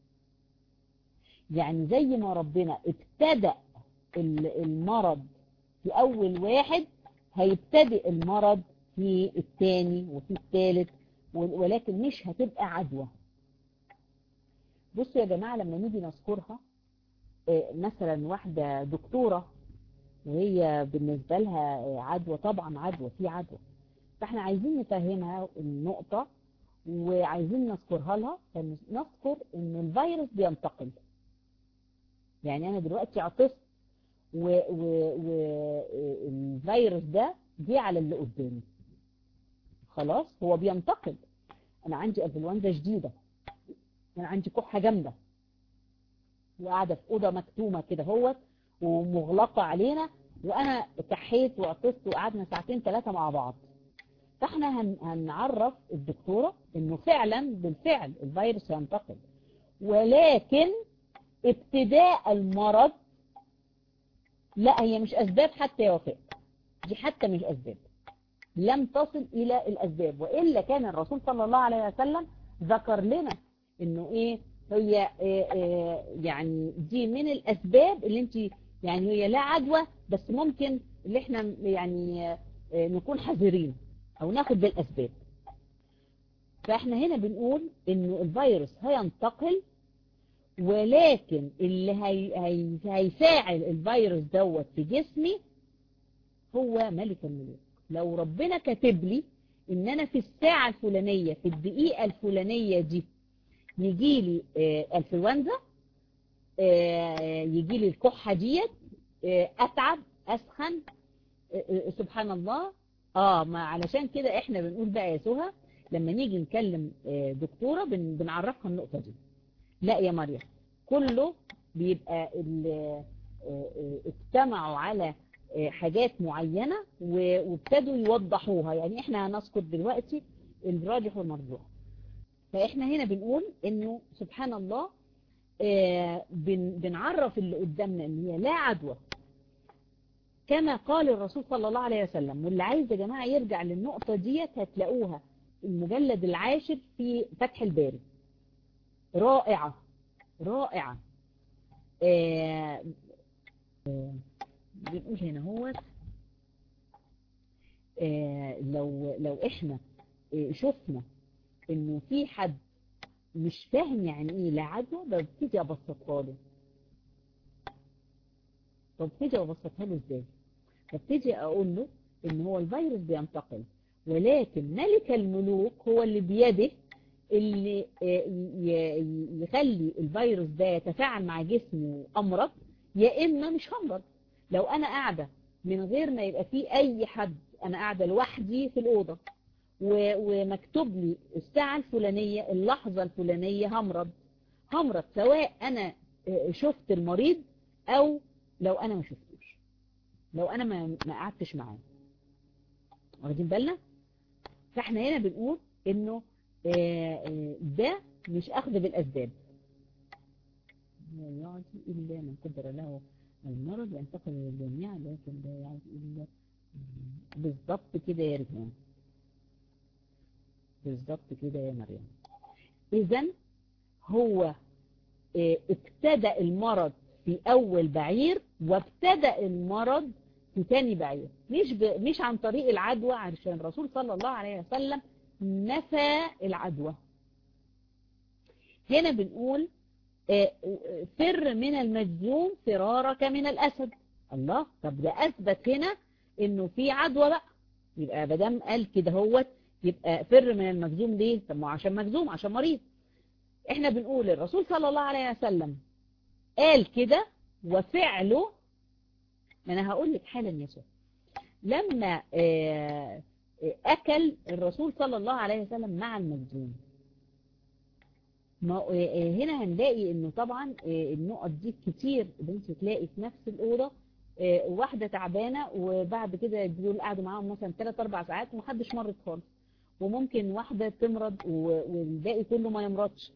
يعني زي ما ربنا ابتدأ المرض في أول واحد هيبتدئ المرض في الثاني وفي الثالث ولكن مش هتبقى عدوى بصوا يا جماعة لما نيجي نذكرها مثلا واحدة دكتورة وهي بالنسبة لها عدوى طبعا عدوى في عدوى فاحنا عايزين نفهمها النقطة وعايزين نذكرها لها فنذكر ان الفيروس بينتقل يعني انا دلوقتي عطست والفيروس ده جه على اللي قدامي خلاص هو بينتقل انا عندي انفلونزا شديده انا عندي كحه جامده وقاعده في اوضه مكتومه كده اهوت ومغلقه علينا وانا كحيت وعطست وقعدنا ساعتين ثلاثه مع بعض فاحنا هن هنعرف الدكتوره انه فعلا بالفعل الفيروس ينتقل ولكن ابتداء المرض لا هي مش أسباب حتى يا وفاء دي حتى مش أسباب لم تصل إلى الأسباب وإلا كان الرسول صلى الله عليه وسلم ذكر لنا إنه إيه هي إيه إيه يعني دي من الأسباب اللي انت يعني هي لا عدوى بس ممكن اللي احنا يعني إيه نكون حذرين أو ناخد بالأسباب فاحنا هنا بنقول إنه الفيروس هينتقل ولكن اللي هي هي هيفاعل الفيروس دوت في جسمي هو ملك الملوك لو ربنا كاتب لي ان انا في الساعة الفلانية في الدقيقة الفلانية دي يجي لي آه انفلونزا آه يجي لي الكحة ديت آه اتعب اسخن سبحان الله اه ما علشان كده احنا بنقول بقى يا سهى لما نيجي نكلم دكتورة بن بنعرفها النقطة دي لا يا مريم كله بيبقى اجتمعوا على حاجات معينة وابتدوا يوضحوها يعني احنا هنذكر دلوقتي الراجح والمرجوح فاحنا هنا بنقول انه سبحان الله بنعرف اللي قدامنا ان هي لا عدوى كما قال الرسول صلى الله عليه وسلم واللي عايز يا جماعة يرجع للنقطة ديت هتلاقوها المجلد العاشر في فتح الباري رائعة رائعة آه آه بنقول هنا هو آه لو لو احنا آه شفنا انه في حد مش فاهم يعني ايه لا عدوى ببتدي ابسطها له ببتدي ابسطها له ازاي ببتدي اقول له ان هو الفيروس بينتقل ولكن ملك الملوك هو اللي بيده اللي يخلي الفيروس ده يتفاعل مع جسمه امرض يا اما مش همرض لو انا قاعده من غير ما يبقى في اي حد انا قاعده لوحدي في الاوضه ومكتوب لي الساعه الفلانيه اللحظه الفلانيه همرض همرض سواء انا شفت المريض او لو انا ما شفتوش لو انا ما ما قعدتش معاه واخدين بالنا فاحنا هنا بنقول انه ده مش أخذ بالأسباب لا يعطي إلا من قدر له المرض ينتقل للجميع لكن لا يعود إلا بالضبط كده يا رجال بالضبط كده يا مريم إذا هو اه ابتدأ المرض في أول بعير وابتدأ المرض في تاني بعير مش ب... مش عن طريق العدوى عشان الرسول صلى الله عليه وسلم نفى العدوى هنا بنقول فر من المجذوم فرارك من الأسد الله طب ده أثبت هنا إنه في عدوى بقى يبقى بدم قال كده هوت يبقى فر من المجذوم ليه طب ما عشان مجذوم عشان مريض احنا بنقول الرسول صلى الله عليه وسلم قال كده وفعله ما انا هقول لك حالا يا سو لما اكل الرسول صلى الله عليه وسلم مع المجذوم ما هنا هنلاقي انه طبعا النقط دي كتير بنت تلاقي في نفس الاوضه واحده تعبانه وبعد كده دول قعدوا معاهم مثلا 3 4 ساعات ومحدش مرض خالص وممكن واحده تمرض والباقي كله ما يمرضش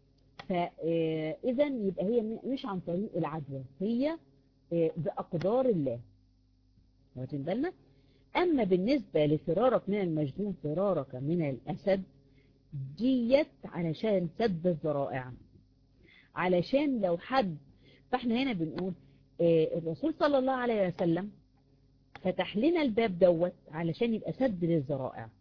فاذا يبقى هي مش عن طريق العدوى هي بأقدار الله واخدين بالنا أما بالنسبة لفرارك من المجنون فرارك من الأسد ديت علشان سد الذرائع علشان لو حد فاحنا هنا بنقول الرسول صلى الله عليه وسلم فتح لنا الباب دوت علشان يبقى سد للذرائع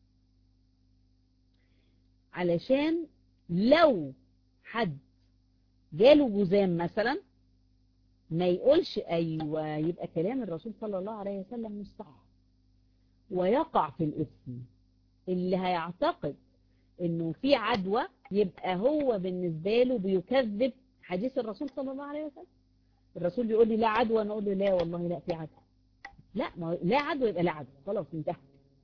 علشان لو حد جاله جزام مثلا ما يقولش أيوة يبقى كلام الرسول صلى الله عليه وسلم مش صح ويقع في الإثم اللي هيعتقد انه في عدوى يبقى هو بالنسبة له بيكذب حديث الرسول صلى الله عليه وسلم الرسول بيقول لي لا عدوى انا اقول له لا والله لا في عدوى لا ما لا عدوى يبقى لا عدوى خلاص انتهى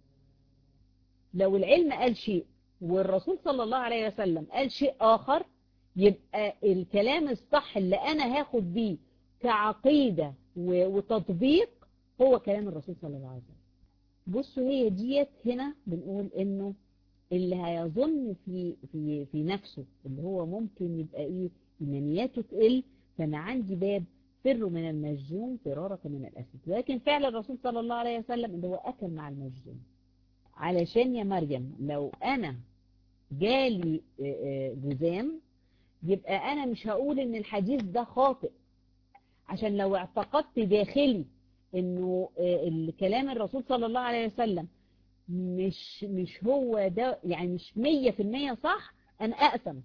لو العلم قال شيء والرسول صلى الله عليه وسلم قال شيء آخر يبقى الكلام الصح اللي أنا هاخد بيه كعقيدة وتطبيق هو كلام الرسول صلى الله عليه وسلم بصوا هي ديت هنا بنقول انه اللي هيظن في في في نفسه اللي هو ممكن يبقى ايه ايمانياته تقل فانا عندي باب فر من المجنون فرارك من الاسد لكن فعل الرسول صلى الله عليه وسلم اللي هو اكل مع المجنون علشان يا مريم لو انا جالي جزام يبقى انا مش هقول ان الحديث ده خاطئ عشان لو اعتقدت داخلي انه الكلام الرسول صلى الله عليه وسلم مش مش هو ده يعني مش مية في المية صح انا اقسم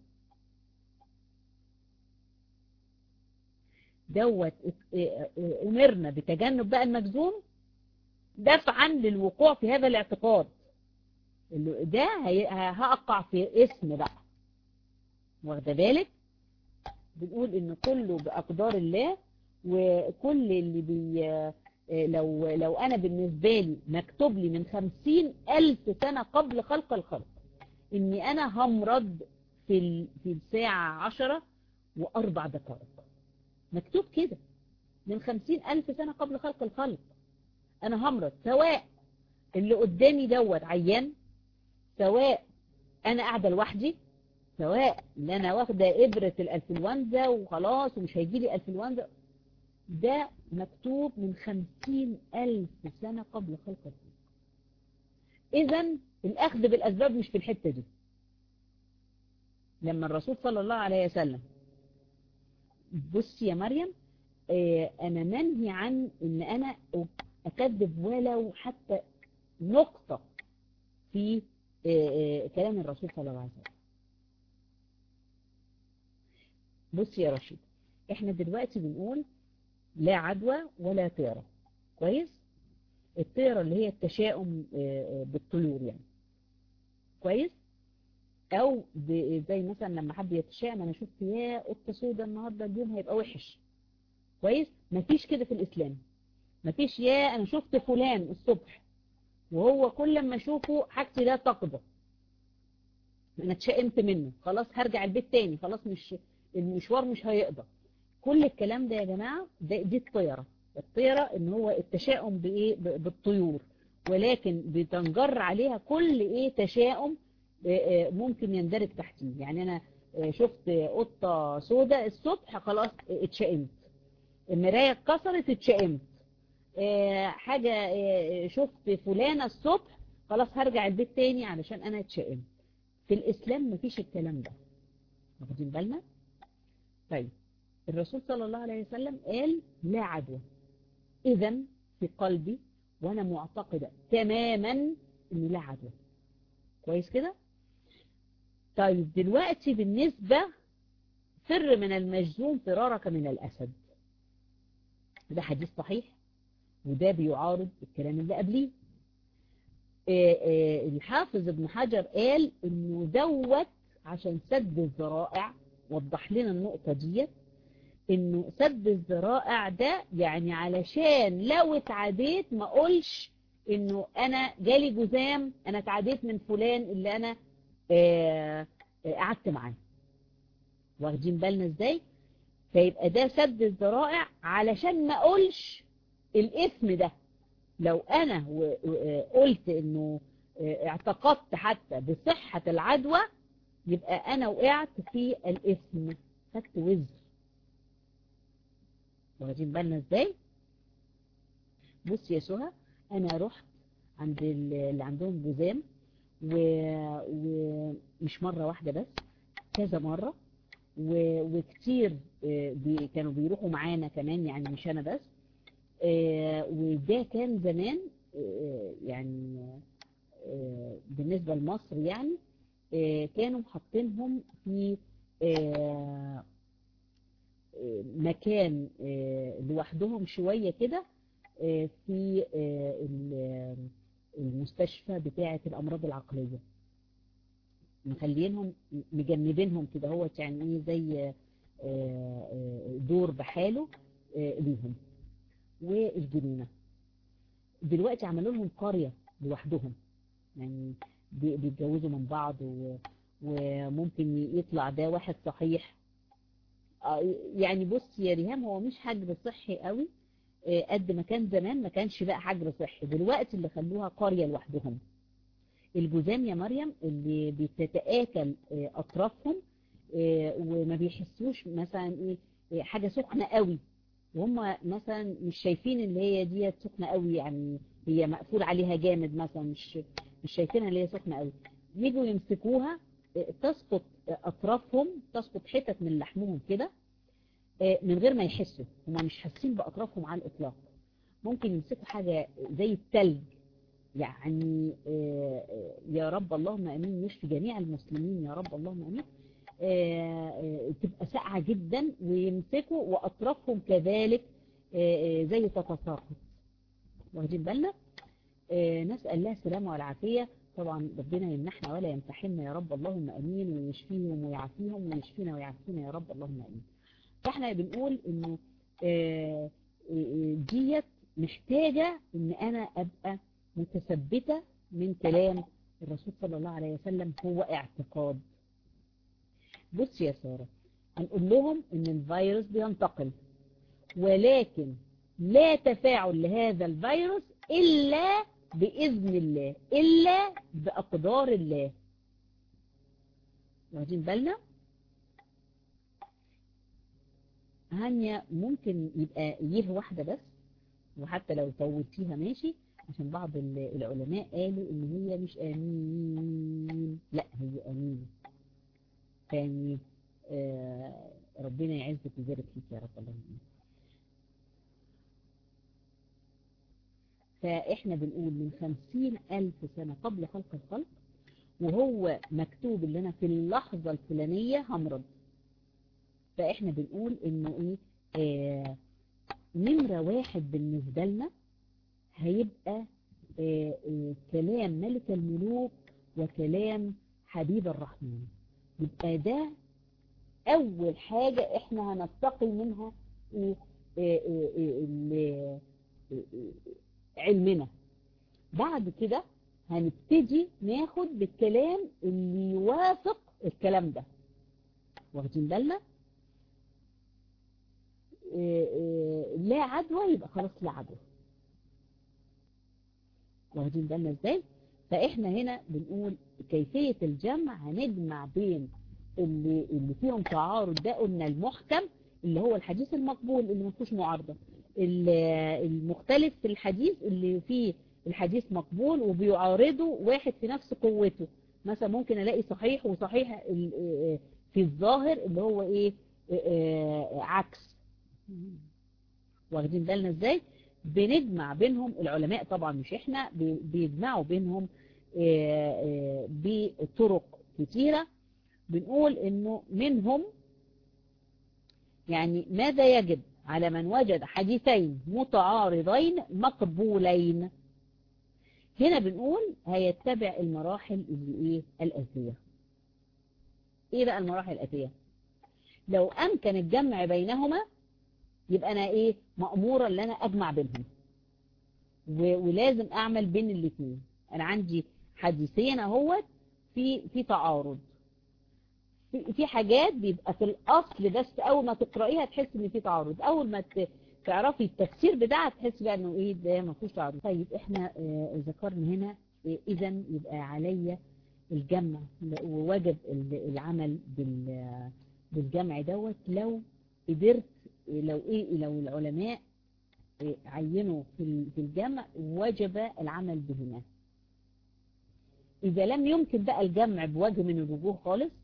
دوت امرنا بتجنب بقى المجزوم دفعا للوقوع في هذا الاعتقاد اللي ده هقع في اسم بقى واخده بالك بنقول ان كله باقدار الله وكل اللي بي لو لو انا بالنسبه لي مكتوب لي من خمسين الف سنه قبل خلق الخلق اني انا همرض في في الساعه عشرة واربع دقائق مكتوب كده من خمسين الف سنه قبل خلق الخلق انا همرض سواء اللي قدامي دوت عيان سواء انا قاعده لوحدي سواء ان انا واخده ابره الانفلونزا وخلاص ومش هيجي لي انفلونزا ده مكتوب من خمسين ألف سنة قبل خلق الخلق إذا الأخذ بالأسباب مش في الحتة دي لما الرسول صلى الله عليه وسلم بص يا مريم اه أنا منهي عن إن أنا أكذب ولو حتى نقطة في اه اه كلام الرسول صلى الله عليه وسلم بص يا رشيد احنا دلوقتي بنقول لا عدوى ولا طيرة كويس الطيرة اللي هي التشاؤم بالطيور يعني كويس او زي مثلا لما حد يتشائم انا شفت يا قطه سودا النهارده اليوم هيبقى وحش كويس مفيش كده في الاسلام مفيش يا انا شفت فلان الصبح وهو كل ما اشوفه حاجتي لا تقضى انا اتشائمت منه خلاص هرجع البيت تاني خلاص مش المشوار مش هيقضى كل الكلام ده يا جماعة ده دي الطيرة الطيرة ان هو التشاؤم بايه بالطيور ولكن بتنجر عليها كل ايه تشاؤم ممكن يندرج تحتيه يعني انا شفت قطة سوداء الصبح خلاص اتشائمت المراية اتكسرت اتشائمت اه حاجة اه شفت فلانة الصبح خلاص هرجع البيت تاني علشان انا اتشائمت في الاسلام مفيش الكلام ده واخدين بالنا طيب الرسول صلى الله عليه وسلم قال لا عدوى اذا في قلبي وانا معتقدة تماما ان لا عدوى كويس كده طيب دلوقتي بالنسبة فر من المجزوم فرارك من الأسد ده حديث صحيح وده بيعارض الكلام اللي قبليه الحافظ ابن حجر قال انه دوت عشان سد الذرائع وضح لنا النقطة ديت انه سد الذرائع ده يعني علشان لو اتعديت ما اقولش انه انا جالي جزام انا اتعديت من فلان اللي انا قعدت معاه واخدين بالنا ازاي فيبقى ده سد الذرائع علشان ما اقولش الاسم ده لو انا قلت انه اعتقدت حتى بصحة العدوى يبقى انا وقعت في الاسم خدت وزر واخدين بالنا ازاي بص يا سهى انا رحت عند اللي عندهم جزام ومش مرة واحدة بس كذا مرة وكتير بي كانوا بيروحوا معانا كمان يعني مش انا بس وده كان زمان يعني بالنسبة لمصر يعني كانوا حاطينهم في مكان لوحدهم شوية كده في المستشفى بتاعة الأمراض العقلية مخلينهم مجنبينهم كده هو يعني ايه زي دور بحاله ليهم والجنينة دلوقتي عملوا لهم قرية لوحدهم يعني بيتجوزوا من بعض وممكن يطلع ده واحد صحيح يعني بص يا ريهام هو مش حجر صحي قوي قد ما كان زمان ما كانش بقى حجر صحي دلوقتي اللي خلوها قرية لوحدهم الجزام يا مريم اللي بتتآكل أطرافهم وما بيحسوش مثلا ايه حاجة سخنة قوي وهم مثلا مش شايفين اللي هي دي سخنة قوي يعني هي مقفول عليها جامد مثلا مش مش شايفينها اللي هي سخنة قوي يجوا يمسكوها تسقط أطرافهم تسقط حتت من لحمهم كده من غير ما يحسوا هم مش حاسين بأطرافهم على الإطلاق ممكن يمسكوا حاجة زي التلج يعني يا رب اللهم امين يشفي جميع المسلمين يا رب اللهم امين تبقى ساقعه جدا ويمسكوا واطرافهم كذلك زي تتساقط واخدين بالنا نسال الله السلامه والعافيه طبعا ربنا يمنحنا ولا يمتحنا يا رب اللهم امين ويشفيهم ويعافيهم ويشفينا ويعافينا يا رب اللهم امين فاحنا بنقول انه ديت محتاجه ان انا ابقى متثبتة من كلام الرسول صلى الله عليه وسلم هو اعتقاد بص يا سارة هنقول لهم ان الفيروس بينتقل ولكن لا تفاعل لهذا الفيروس إلا بإذن الله إلا بأقدار الله واخدين بالنا هانيا ممكن يبقى يه واحدة بس وحتى لو طولتيها ماشي عشان بعض العلماء قالوا ان هي مش امين لا هي امين تاني آه ربنا يعزك ويبارك فيك يا رب اللهم فاحنا بنقول من خمسين الف سنة قبل خلق الخلق وهو مكتوب لنا في اللحظة الفلانية همرض فاحنا بنقول انه ايه آه نمرة واحد بالنسبة لنا هيبقى آه آه كلام ملك الملوك وكلام حبيب الرحمن يبقى ده اول حاجة احنا هنستقي منها آه علمنا بعد كده هنبتدي ناخد بالكلام اللي يوافق الكلام ده واخدين بالنا لا عدوى يبقى خلاص لا عدوى واخدين بالنا ازاي فاحنا هنا بنقول كيفية الجمع هنجمع بين اللي, اللي فيهم تعارض ده قلنا المحكم اللي هو الحديث المقبول اللي ما فيهوش معارضة المختلف في الحديث اللي فيه الحديث مقبول وبيعارضه واحد في نفس قوته مثلا ممكن الاقي صحيح وصحيح في الظاهر اللي هو ايه عكس واخدين بالنا ازاي بنجمع بينهم العلماء طبعا مش احنا بيجمعوا بينهم بطرق كتيرة بنقول انه منهم يعني ماذا يجب على من وجد حديثين متعارضين مقبولين هنا بنقول هيتبع المراحل اللي ايه الاتيه ايه بقى المراحل الاتيه لو امكن الجمع بينهما يبقى انا ايه مأمورة ان انا اجمع بينهم ولازم اعمل بين الاثنين انا عندي حديثين اهوت في في تعارض في, في حاجات بيبقى في الاصل بس اول ما تقرايها تحس ان في تعارض اول ما تعرفي التفسير بتاعها تحس بقى انه ايه ده ما فيهوش تعارض طيب احنا آه ذكرنا هنا آه اذا يبقى عليا الجمع ووجب العمل بالجمع دوت لو قدرت لو ايه لو العلماء عينوا في الجمع وجب العمل بهما اذا لم يمكن بقى الجمع بوجه من الوجوه خالص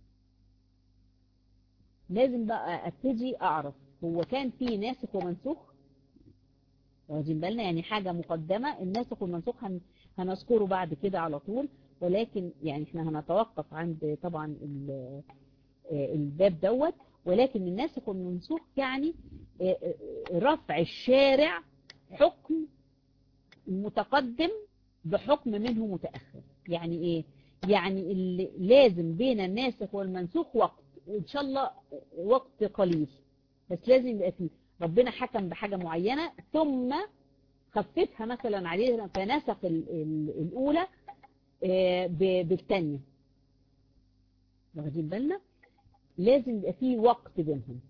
لازم بقى ابتدي اعرف هو كان في ناسخ ومنسوخ واخدين بالنا يعني حاجة مقدمة الناسخ والمنسوخ هنذكره بعد كده على طول ولكن يعني احنا هنتوقف عند طبعا الباب دوت ولكن الناسخ والمنسوخ يعني رفع الشارع حكم متقدم بحكم منه متأخر يعني ايه يعني اللي لازم بين الناسخ والمنسوخ وقت وان شاء الله وقت قليل بس لازم يبقى فيه ربنا حكم بحاجة معينة ثم خففها مثلا عليه فنسخ الأولى بالثانية واخدين بالنا لازم يبقى فيه وقت بينهم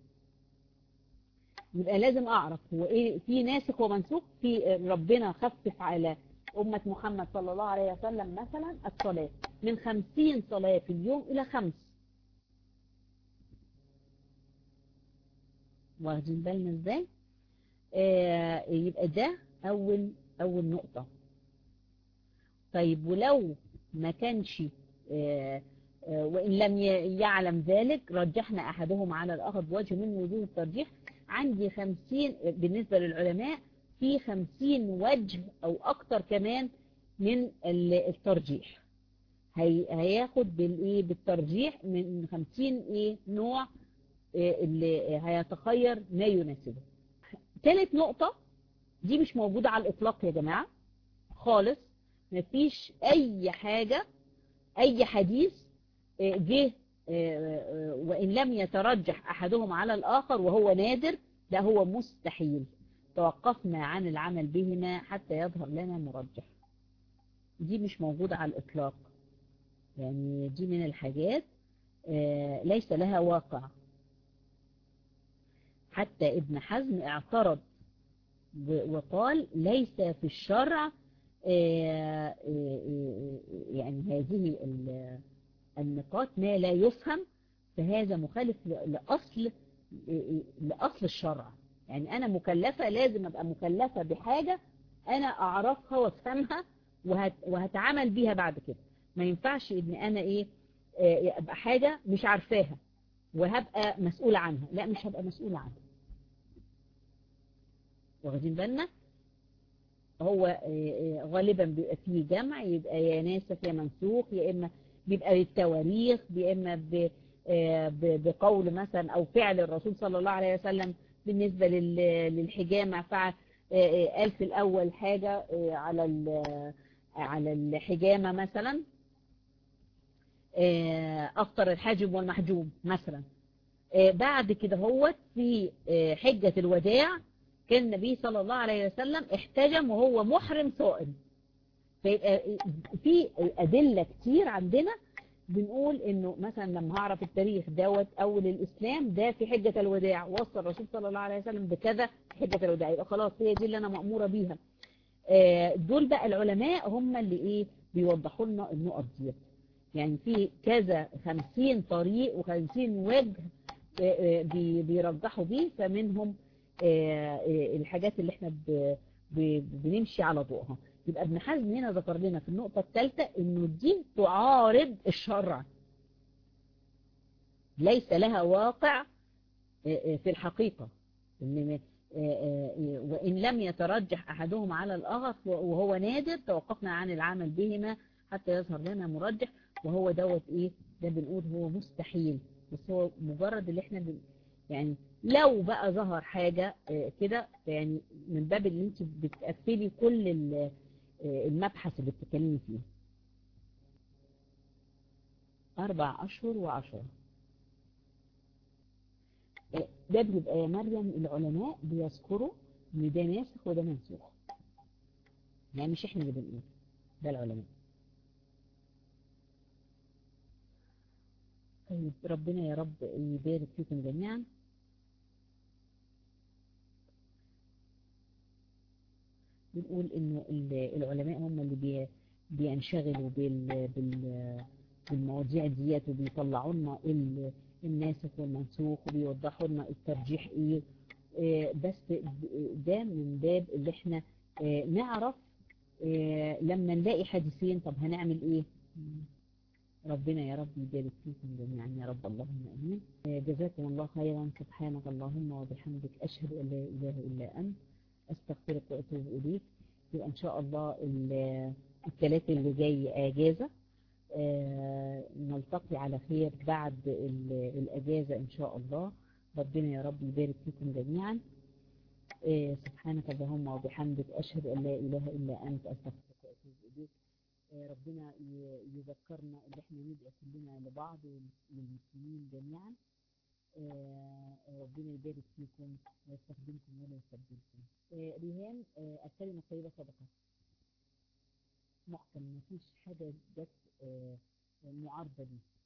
يبقى لازم اعرف هو ايه في ناسخ ومنسوخ في ربنا خفف على أمة محمد صلى الله عليه وسلم مثلا الصلاة من خمسين صلاة في اليوم إلى خمس واخدين بالنا ازاي آه يبقى ده أول أول نقطة طيب ولو ما كانش آه آه وإن لم يعلم ذلك رجحنا أحدهم على الآخر بوجه من وجوه الترجيح عندي خمسين بالنسبة للعلماء في خمسين وجه أو أكتر كمان من الترجيح هي هياخد بالإيه بالترجيح من خمسين إيه نوع إيه اللي هيتخير ما يناسبه ثالث نقطة دي مش موجودة على الإطلاق يا جماعة خالص مفيش أي حاجة أي حديث جه وإن لم يترجح أحدهم على الآخر وهو نادر ده هو مستحيل توقفنا عن العمل بهما حتى يظهر لنا مرجح دي مش موجودة على الإطلاق يعني دي من الحاجات ليس لها واقع حتى ابن حزم اعترض وقال ليس في الشرع يعني هذه النقاط ما لا يفهم فهذا مخالف لأصل لأصل الشرع يعني أنا مكلفة لازم أبقى مكلفة بحاجة أنا أعرفها وافهمها وهت وهتعامل بيها بعد كده ما ينفعش إن أنا إيه أبقى حاجة مش عارفاها وهبقى مسؤولة عنها لا مش هبقى مسؤولة عنها واخدين بالنا هو غالبا بيبقى فيه جمع يبقى يا ناسخ يا منسوخ يا إما بيبقى بالتواريخ يا إما بقول مثلا أو فعل الرسول صلى الله عليه وسلم بالنسبة للحجامة فعل قال في الأول حاجة على على الحجامة مثلا أفطر الحاجب والمحجوم مثلا بعد كده هو في حجة الوداع كان النبي صلى الله عليه وسلم احتجم وهو محرم صائم فيبقى في أدلة كتير عندنا بنقول انه مثلا لما هعرف التاريخ دوت اول الاسلام ده في حجة الوداع وصل الرسول صلى الله عليه وسلم بكذا في حجة الوداع يبقى خلاص هي دي اللي انا مأمورة بيها دول بقى العلماء هم اللي ايه بيوضحوا لنا النقط دي يعني في كذا خمسين طريق وخمسين وجه آه، بي- بيرجحوا بيه فمنهم آه، آه، الحاجات اللي احنا ب- ب- بنمشي على ضوءها يبقى ابن حزم هنا ذكر لنا في النقطة الثالثة انه الدين تعارض الشرع ليس لها واقع آه، آه، في الحقيقة إن آه، آه، وإن لم يترجح أحدهما على الآخر وهو نادر توقفنا عن العمل بهما حتى يظهر لنا مرجح وهو دوت إيه ده بنقول هو مستحيل بس هو مجرد اللي احنا بن يعني لو بقى ظهر حاجة آه، كده يعني من باب اللي انت بتقفلي كل ال- آه، المبحث اللي بتتكلمي فيه أربع أشهر وعشرة آه، ده بيبقى يا مريم العلماء بيذكروا إن ده ناسخ وده منسوخ يعني مش احنا اللي بنقول ده العلماء طيب ربنا يا رب يبارك فيكم جميعا بنقول انه ال- العلماء هم اللي بي بينشغلوا بال بال بالمواضيع ديت وبيطلعوا لنا ال- الناسخ والمنسوخ وبيوضحوا لنا الترجيح ايه آه، بس ده من باب اللي احنا آه، نعرف آه، لما نلاقي حديثين طب هنعمل ايه ربنا يا رب يبارك فيكم جميعا يا رب اللهم امين آه، جزاكم الله خيرا سبحانك اللهم وبحمدك اشهد ان لا اله الا انت استغفرك واتوب اليك يبقى ان شاء الله ال- الثلاث اللي جاي اجازه آه، نلتقي على خير بعد ال- الاجازه ان شاء الله ربنا يا رب يبارك فيكم جميعا آه، سبحانك اللهم وبحمدك اشهد ان لا اله الا انت استغفرك واتوب اليك آه، ربنا ي- يذكرنا ان احنا نبقى كلنا لبعض وللمسلمين جميعا آه، ربنا يبارك فيكم ويستخدمكم ولا يستبدلكم آه، ريهان آه، الكلمة الطيبة صدقة محكم مفيش حاجة جت آه، معارضة ليه